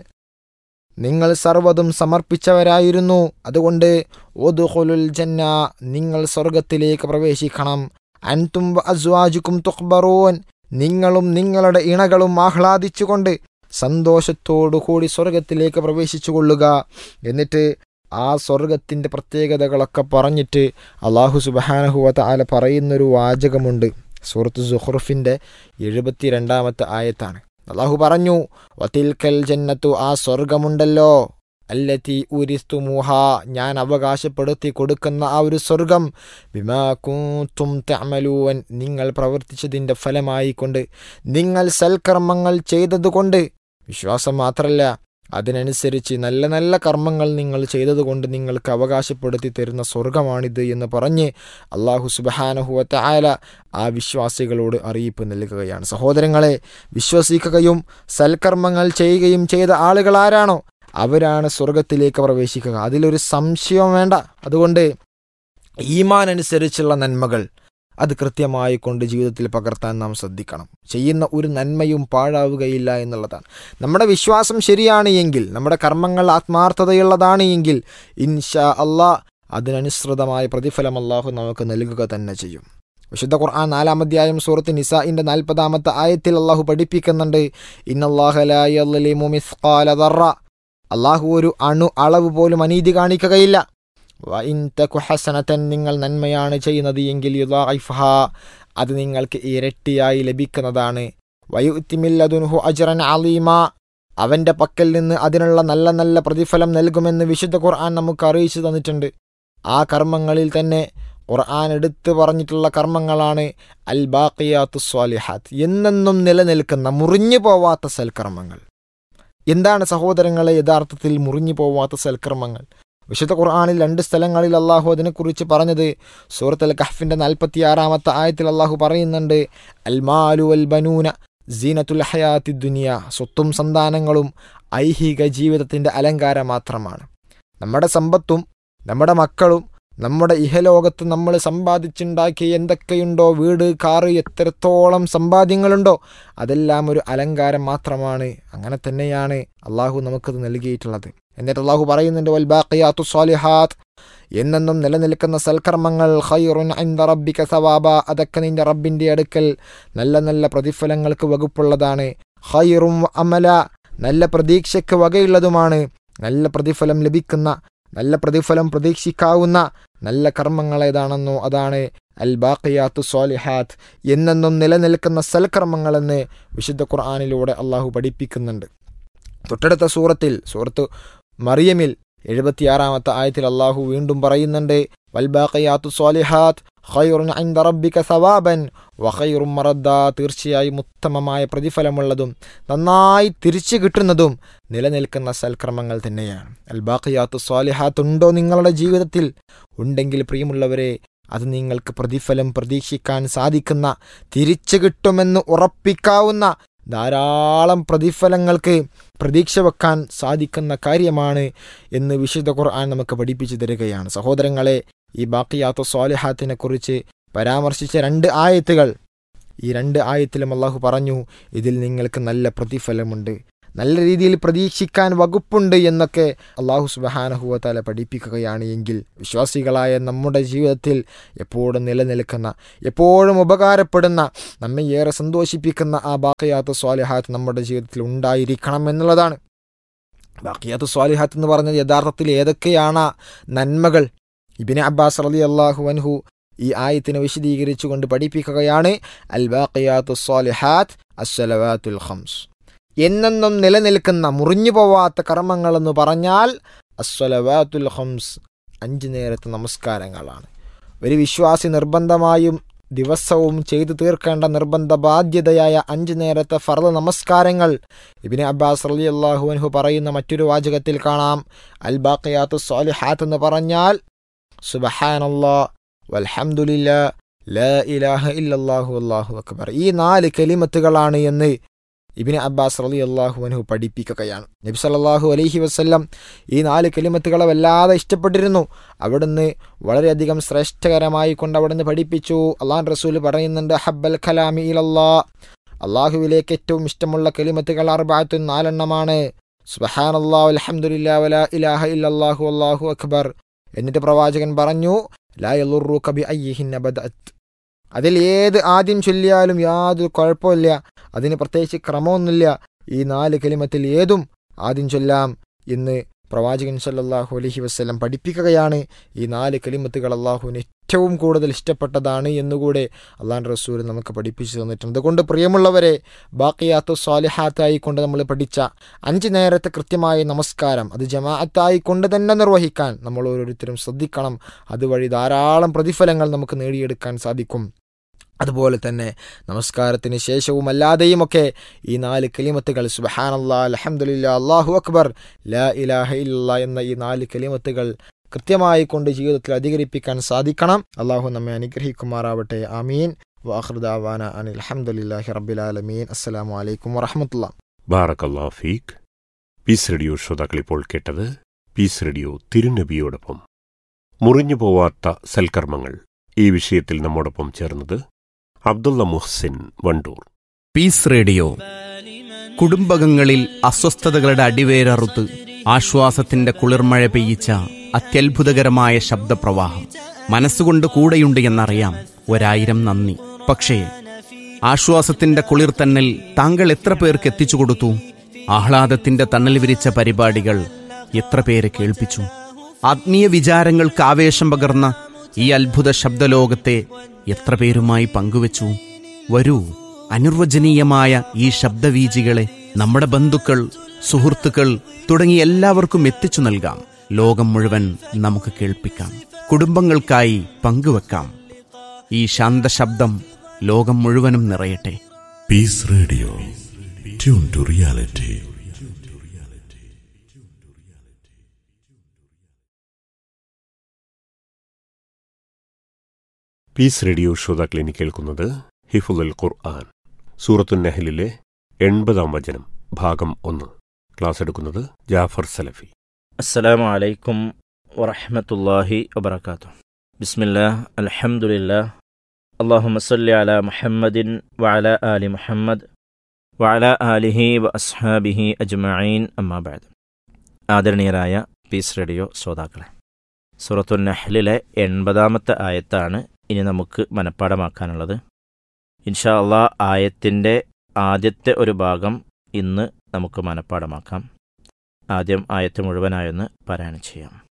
നിങ്ങൾ സർവ്വതും സമർപ്പിച്ചവരായിരുന്നു അതുകൊണ്ട് ഒതുഹുലുൽ ജന്ന നിങ്ങൾ സ്വർഗത്തിലേക്ക് പ്രവേശിക്കണം അൻതും അസ്വാജുക്കും തുഖ്ബറൂൻ നിങ്ങളും നിങ്ങളുടെ ഇണകളും ആഹ്ലാദിച്ചുകൊണ്ട് സന്തോഷത്തോടുകൂടി സ്വർഗത്തിലേക്ക് പ്രവേശിച്ചു കൊള്ളുക എന്നിട്ട് ആ സ്വർഗത്തിൻ്റെ പ്രത്യേകതകളൊക്കെ പറഞ്ഞിട്ട് അള്ളാഹു സുബഹാനഹുവത്ത ആല പറയുന്നൊരു വാചകമുണ്ട് സൂറത്ത് സുഹ്റുഫിൻ്റെ എഴുപത്തിരണ്ടാമത്തെ ആയത്താണ് അള്ളാഹു പറഞ്ഞു വത്തിൽക്കൽ ജന്നത്തു ആ സ്വർഗമുണ്ടല്ലോ അല്ലത്തി ഉരിസ്തുമുഹ ഞാൻ അവകാശപ്പെടുത്തി കൊടുക്കുന്ന ആ ഒരു സ്വർഗം ബിമാക്കും തമലൂവൻ നിങ്ങൾ പ്രവർത്തിച്ചതിൻ്റെ ഫലമായി കൊണ്ട് നിങ്ങൾ സൽക്കർമ്മങ്ങൾ ചെയ്തതുകൊണ്ട് വിശ്വാസം മാത്രമല്ല അതിനനുസരിച്ച് നല്ല നല്ല കർമ്മങ്ങൾ നിങ്ങൾ ചെയ്തതുകൊണ്ട് നിങ്ങൾക്ക് അവകാശപ്പെടുത്തി തരുന്ന സ്വർഗമാണിത് എന്ന് പറഞ്ഞ് അള്ളാഹു സുബഹാനഹുവത്ത ആല ആ വിശ്വാസികളോട് അറിയിപ്പ് നൽകുകയാണ് സഹോദരങ്ങളെ വിശ്വസിക്കുകയും സൽക്കർമ്മങ്ങൾ ചെയ്യുകയും ചെയ്ത ആളുകൾ ആരാണോ അവരാണ് സ്വർഗത്തിലേക്ക് പ്രവേശിക്കുക അതിലൊരു സംശയം വേണ്ട അതുകൊണ്ട് ഈമാൻ അനുസരിച്ചുള്ള നന്മകൾ അത് കൃത്യമായി കൊണ്ട് ജീവിതത്തിൽ പകർത്താൻ നാം ശ്രദ്ധിക്കണം ചെയ്യുന്ന ഒരു നന്മയും പാഴാവുകയില്ല എന്നുള്ളതാണ് നമ്മുടെ വിശ്വാസം ശരിയാണ് എങ്കിൽ നമ്മുടെ കർമ്മങ്ങൾ ആത്മാർത്ഥതയുള്ളതാണ് എങ്കിൽ ഇൻഷാ അള്ളാ അതിനനുസൃതമായ പ്രതിഫലം അള്ളാഹു നമുക്ക് നൽകുക തന്നെ ചെയ്യും വിശുദ്ധ ഖുർആൻ നാലാം അധ്യായം സൂറത്ത് നിസാഇന്റെ നാൽപ്പതാമത്തെ ആയത്തിൽ അള്ളാഹു പഠിപ്പിക്കുന്നുണ്ട് ഇന്നല്ലാഹുല അള്ളാഹു ഒരു അണു അളവ് പോലും അനീതി കാണിക്കുകയില്ല ഹസനത്തൻ നിങ്ങൾ നന്മയാണ് ചെയ്യുന്നത് എങ്കിൽ യുദാഇഫ്ഹ അത് നിങ്ങൾക്ക് ഇരട്ടിയായി ലഭിക്കുന്നതാണ് വയുത്തിമില്ലതുൻഹു അജ്റൻ അലീമ അവന്റെ പക്കൽ നിന്ന് അതിനുള്ള നല്ല നല്ല പ്രതിഫലം നൽകുമെന്ന് വിശുദ്ധ ഖുർആൻ നമുക്ക് അറിയിച്ചു തന്നിട്ടുണ്ട് ആ കർമ്മങ്ങളിൽ തന്നെ ഖുർആൻ എടുത്തു പറഞ്ഞിട്ടുള്ള കർമ്മങ്ങളാണ് അൽ ബാഖിയാത്തു സ്വാലിഹാത്ത് എന്നെന്നും നിലനിൽക്കുന്ന മുറിഞ്ഞു പോവാത്ത സൽക്കർമ്മങ്ങൾ എന്താണ് സഹോദരങ്ങളെ യഥാർത്ഥത്തിൽ മുറിഞ്ഞു പോവാത്ത സൽക്കർമ്മങ്ങൾ വിശുദ്ധ ഖുർആാനിൽ രണ്ട് സ്ഥലങ്ങളിൽ അള്ളാഹു അതിനെക്കുറിച്ച് പറഞ്ഞത് സൂറത്ത് അൽ കഹഫിന്റെ നാൽപ്പത്തി ആറാമത്തെ ആയത്തിൽ അള്ളാഹു പറയുന്നുണ്ട് അൽമാലു അൽ ബനൂന സീനത്തുൽ ഹയാത്തി ദുനിയ സ്വത്തും സന്താനങ്ങളും ഐഹിക ജീവിതത്തിന്റെ അലങ്കാരം മാത്രമാണ് നമ്മുടെ സമ്പത്തും നമ്മുടെ മക്കളും നമ്മുടെ ഇഹലോകത്ത് നമ്മൾ സമ്പാദിച്ചുണ്ടാക്കിയ എന്തൊക്കെയുണ്ടോ വീട് കാറ് എത്രത്തോളം സമ്പാദ്യങ്ങളുണ്ടോ അതെല്ലാം ഒരു അലങ്കാരം മാത്രമാണ് അങ്ങനെ തന്നെയാണ് അള്ളാഹു നമുക്കത് നൽകിയിട്ടുള്ളത് എന്നിട്ട് അള്ളാഹു പറയുന്നുണ്ട് വൽ ബാഖിയാത്തു സ്വാലിഹാത്ത് എന്നെന്നും നിലനിൽക്കുന്ന സൽക്കർമ്മങ്ങൾ ഖൈറുൻ ഐന്ദ റബ്ബിക സവാബ അതൊക്കെ നിന്റെ റബ്ബിന്റെ അടുക്കൽ നല്ല നല്ല പ്രതിഫലങ്ങൾക്ക് വകുപ്പുള്ളതാണ് ഖൈറും അമല നല്ല പ്രതീക്ഷയ്ക്ക് വകയുള്ളതുമാണ് നല്ല പ്രതിഫലം ലഭിക്കുന്ന നല്ല പ്രതിഫലം പ്രതീക്ഷിക്കാവുന്ന നല്ല കർമ്മങ്ങൾ ഏതാണെന്നോ അതാണ് അൽ ബാഖിയാത്തു സ്വാലിഹാത്ത് എന്നെന്നും നിലനിൽക്കുന്ന സൽക്കർമ്മങ്ങളെന്ന് വിശുദ്ധ ഖുർആാനിലൂടെ അള്ളാഹു പഠിപ്പിക്കുന്നുണ്ട് തൊട്ടടുത്ത സൂറത്തിൽ സൂറത്ത് മറിയമിൽ എഴുപത്തിയാറാമത്തെ ആയത്തിൽ അള്ളാഹു വീണ്ടും പറയുന്നുണ്ട് വൽബാഖിയാത്തു സ്വാലിഹാത്ത് ഖൈറുൻ ഐന്ദ റബ്ബിക സവാബൻ വഖൈറും മറദ്ദ തീർച്ചയായും ഉത്തമമായ പ്രതിഫലമുള്ളതും നന്നായി തിരിച്ചു കിട്ടുന്നതും നിലനിൽക്കുന്ന സൽക്രമങ്ങൾ തന്നെയാണ് അൽബാഖിയാത്തു സ്വാലിഹാത്ത് ഉണ്ടോ നിങ്ങളുടെ ജീവിതത്തിൽ ഉണ്ടെങ്കിൽ പ്രിയമുള്ളവരെ അത് നിങ്ങൾക്ക് പ്രതിഫലം പ്രതീക്ഷിക്കാൻ സാധിക്കുന്ന തിരിച്ചു കിട്ടുമെന്ന് ഉറപ്പിക്കാവുന്ന ധാരാളം പ്രതിഫലങ്ങൾക്ക് പ്രതീക്ഷ വെക്കാൻ സാധിക്കുന്ന കാര്യമാണ് എന്ന് വിശുദ്ധ ഖുർആൻ നമുക്ക് പഠിപ്പിച്ചു തരികയാണ് സഹോദരങ്ങളെ ഈ ബാക്കിയാത്ത സ്വാലിഹാത്തിനെ കുറിച്ച് പരാമർശിച്ച രണ്ട് ആയത്തുകൾ ഈ രണ്ട് ആയത്തിലും അള്ളാഹു പറഞ്ഞു ഇതിൽ നിങ്ങൾക്ക് നല്ല പ്രതിഫലമുണ്ട് നല്ല രീതിയിൽ പ്രതീക്ഷിക്കാൻ വകുപ്പുണ്ട് എന്നൊക്കെ അള്ളാഹു സുബഹാനഹുവത്താല പഠിപ്പിക്കുകയാണ് എങ്കിൽ വിശ്വാസികളായ നമ്മുടെ ജീവിതത്തിൽ എപ്പോഴും നിലനിൽക്കുന്ന എപ്പോഴും ഉപകാരപ്പെടുന്ന നമ്മെ ഏറെ സന്തോഷിപ്പിക്കുന്ന ആ ബാക്കയാത്ത സ്വാലിഹാത്ത് നമ്മുടെ ജീവിതത്തിൽ ഉണ്ടായിരിക്കണം എന്നുള്ളതാണ് ബാക്കിയാത്ത് സ്വാലിഹാത്ത് എന്ന് പറഞ്ഞത് യഥാർത്ഥത്തിൽ ഏതൊക്കെയാണ് നന്മകൾ ഇബിന് അബ്ബാസ് റലി അള്ളാഹു അൻഹു ഈ ആയത്തിനെ വിശദീകരിച്ചുകൊണ്ട് പഠിപ്പിക്കുകയാണ് അൽ ബാഖിയാത്തു സ്വാലിഹാത്ത് അസ്സലവാത്തുൽ ഖംസ് എന്നെന്നും നിലനിൽക്കുന്ന മുറിഞ്ഞു പോവാത്ത കർമ്മങ്ങളെന്ന് പറഞ്ഞാൽ അസ്വലവാത്തുൽ ഖംസ് അഞ്ച് നേരത്തെ നമസ്കാരങ്ങളാണ് ഒരു വിശ്വാസി നിർബന്ധമായും ദിവസവും ചെയ്തു തീർക്കേണ്ട നിർബന്ധ ബാധ്യതയായ അഞ്ച് നേരത്തെ ഫർദ് നമസ്കാരങ്ങൾ ഇബിന് അബ്ബാസ് റലി അള്ളാഹു അൻഹു പറയുന്ന മറ്റൊരു വാചകത്തിൽ കാണാം അൽ ബാഖിയാത്തു സ്വാലിഹാത്ത് എന്ന് പറഞ്ഞാൽ സുബഹാനല്ലാ വൽഹംദുലില്ലാ ലാ ഇലാഹ ഇല്ലല്ലാഹു അല്ലാഹു അക്ബർ ഈ നാല് കലിമത്തുകളാണ് എന്ന് ഇബിന് അബ്ബാസ് റലി അള്ളാഹു അൻഹു പഠിപ്പിക്കുകയാണ് നബി സല്ലല്ലാഹു അലൈഹി വസല്ലം ഈ നാല് കലിമത്തുകളെ വല്ലാതെ ഇഷ്ടപ്പെട്ടിരുന്നു അവിടുന്ന് വളരെയധികം ശ്രേഷ്ഠകരമായി കൊണ്ട് അവിടുന്ന് പഠിപ്പിച്ചു അള്ളാൻ റസൂൽ പറയുന്നുണ്ട് ഹബ്ബൽ ഖലാമി ഇലല്ലാ അള്ളാഹുവിലേക്ക് ഏറ്റവും ഇഷ്ടമുള്ള കലിമത്തുകൾ അറുബാത്തു നാലെണ്ണമാണ് സുബഹാനല്ലാ അൽഹംദുലില്ലാ വലാ ഇലാഹ ഇല്ലല്ലാഹു അല്ലാഹു അക്ബർ എന്നിട്ട് പ്രവാചകൻ പറഞ്ഞു ലാ യളുറൂക ബി അയ്യിഹിന്ന ബദഅത്ത് അതിൽ ഏത് ആദ്യം ചൊല്ലിയാലും യാതൊരു കുഴപ്പമില്ല അതിന് പ്രത്യേകിച്ച് ക്രമമൊന്നുമില്ല ഈ നാല് കലിമത്തിൽ ഏതും ആദ്യം ചൊല്ലാം എന്ന് പ്രവാചകൻ സല്ലല്ലാഹു അലൈഹി വസ്ലം പഠിപ്പിക്കുകയാണ് ഈ നാല് കലിമത്തുകൾ അള്ളാഹുവിന് ഏറ്റവും കൂടുതൽ ഇഷ്ടപ്പെട്ടതാണ് എന്നുകൂടെ അള്ളാഹ് റസൂൽ നമുക്ക് പഠിപ്പിച്ചു തന്നിട്ടുണ്ട് അതുകൊണ്ട് പ്രിയമുള്ളവരെ ബാക്കിയാത്തു സ്വാലിഹാത്തായി കൊണ്ട് നമ്മൾ പഠിച്ച അഞ്ച് നേരത്തെ കൃത്യമായ നമസ്കാരം അത് ജമാഅത്തായി കൊണ്ട് തന്നെ നിർവഹിക്കാൻ നമ്മൾ ഓരോരുത്തരും ശ്രദ്ധിക്കണം അതുവഴി ധാരാളം പ്രതിഫലങ്ങൾ നമുക്ക് നേടിയെടുക്കാൻ സാധിക്കും അതുപോലെ തന്നെ നമസ്കാരത്തിന് ശേഷവും അല്ലാതെയുമൊക്കെ ഈ നാല് കലിമത്തുകൾ സുബഹാനല്ലാ അലഹമുല്ല അള്ളാഹു അക്ബർ ലാ ഇലാഹ ഇല്ല എന്ന ഈ നാല് കലിമത്തുകൾ കൃത്യമായി കൊണ്ട് ജീവിതത്തിൽ അധികരിപ്പിക്കാൻ സാധിക്കണം അള്ളാഹു നമ്മെ അനുഗ്രഹിക്കുമാറാവട്ടെ ആമീൻ വാഹൃദാവാന അനിൽ അലഹമുല്ലാഹി റബ്ബിലാലമീൻ അസ്സലാമു അലൈക്കും വറഹമത്തുള്ള ബാറക്കല്ലാ ഫീഖ് പീസ് റേഡിയോ ശ്രോതാക്കൾ ഇപ്പോൾ കേട്ടത് പീസ് റേഡിയോ തിരുനബിയോടൊപ്പം മുറിഞ്ഞു പോവാത്ത സൽക്കർമ്മങ്ങൾ ഈ വിഷയത്തിൽ നമ്മോടൊപ്പം ചേർന്നത് അബ്ദുള്ള മുഹ്സിൻ വണ്ടൂർ പീസ് റേഡിയോ കുടുംബകങ്ങളിൽ അസ്വസ്ഥതകളുടെ അടിവേരറുത്ത് ആശ്വാസത്തിന്റെ കുളിർമഴ പെയ്യിച്ച അത്യത്ഭുതകരമായ ശബ്ദപ്രവാഹം മനസ്സുകൊണ്ട് കൂടെയുണ്ട് എന്നറിയാം ഒരായിരം നന്ദി പക്ഷേ ആശ്വാസത്തിന്റെ കുളിർ തന്നൽ താങ്കൾ എത്ര പേർക്ക് എത്തിച്ചു കൊടുത്തു ആഹ്ലാദത്തിന്റെ തണൽ വിരിച്ച പരിപാടികൾ എത്ര പേരെ കേൾപ്പിച്ചു ആത്മീയ വിചാരങ്ങൾക്ക് ആവേശം പകർന്ന ഈ അത്ഭുത ശബ്ദലോകത്തെ എത്ര പേരുമായി പങ്കുവച്ചു വരൂ അനിർവചനീയമായ ഈ ശബ്ദവീജികളെ നമ്മുടെ ബന്ധുക്കൾ സുഹൃത്തുക്കൾ തുടങ്ങി എല്ലാവർക്കും എത്തിച്ചു നൽകാം ലോകം മുഴുവൻ നമുക്ക് കേൾപ്പിക്കാം കുടുംബങ്ങൾക്കായി പങ്കുവെക്കാം ഈ ശാന്തശബ്ദം ലോകം മുഴുവനും നിറയട്ടെ Peace Radio. Tune to reality. Peace radio ശ്രോതാക്കൾ ഇനി കേൾക്കുന്നത് ഹിഫുൽ ഖുർആൻ സൂറത്തു നെഹലിലെ എൺപതാം വചനം ഭാഗം ഒന്ന് ക്ലാസ് എടുക്കുന്നത് ജാഫർ സലഫി السلام عليكم ورحمة الله وبركاته بسم الله الحمد لله اللهم صل على محمد وعلى آل محمد وعلى آله وأصحابه أجمعين أما بعد ആദരണീയരായ പീസ് റേഡിയോ ശ്രോതാക്കളെ സൂറത്തു നഹ്ലിലെ എൺപതാമത്തെ ആയത്താണ് ഇനി നമുക്ക് മനഃപ്പാടമാക്കാനുള്ളത് ഇൻഷാ അള്ളാ ആയത്തിൻ്റെ ആദ്യത്തെ ഒരു ഭാഗം ഇന്ന് നമുക്ക് മനഃപ്പാടമാക്കാം ആദ്യം ആയത്ത് മുഴുവനായൊന്ന് പാരായണം ചെയ്യാം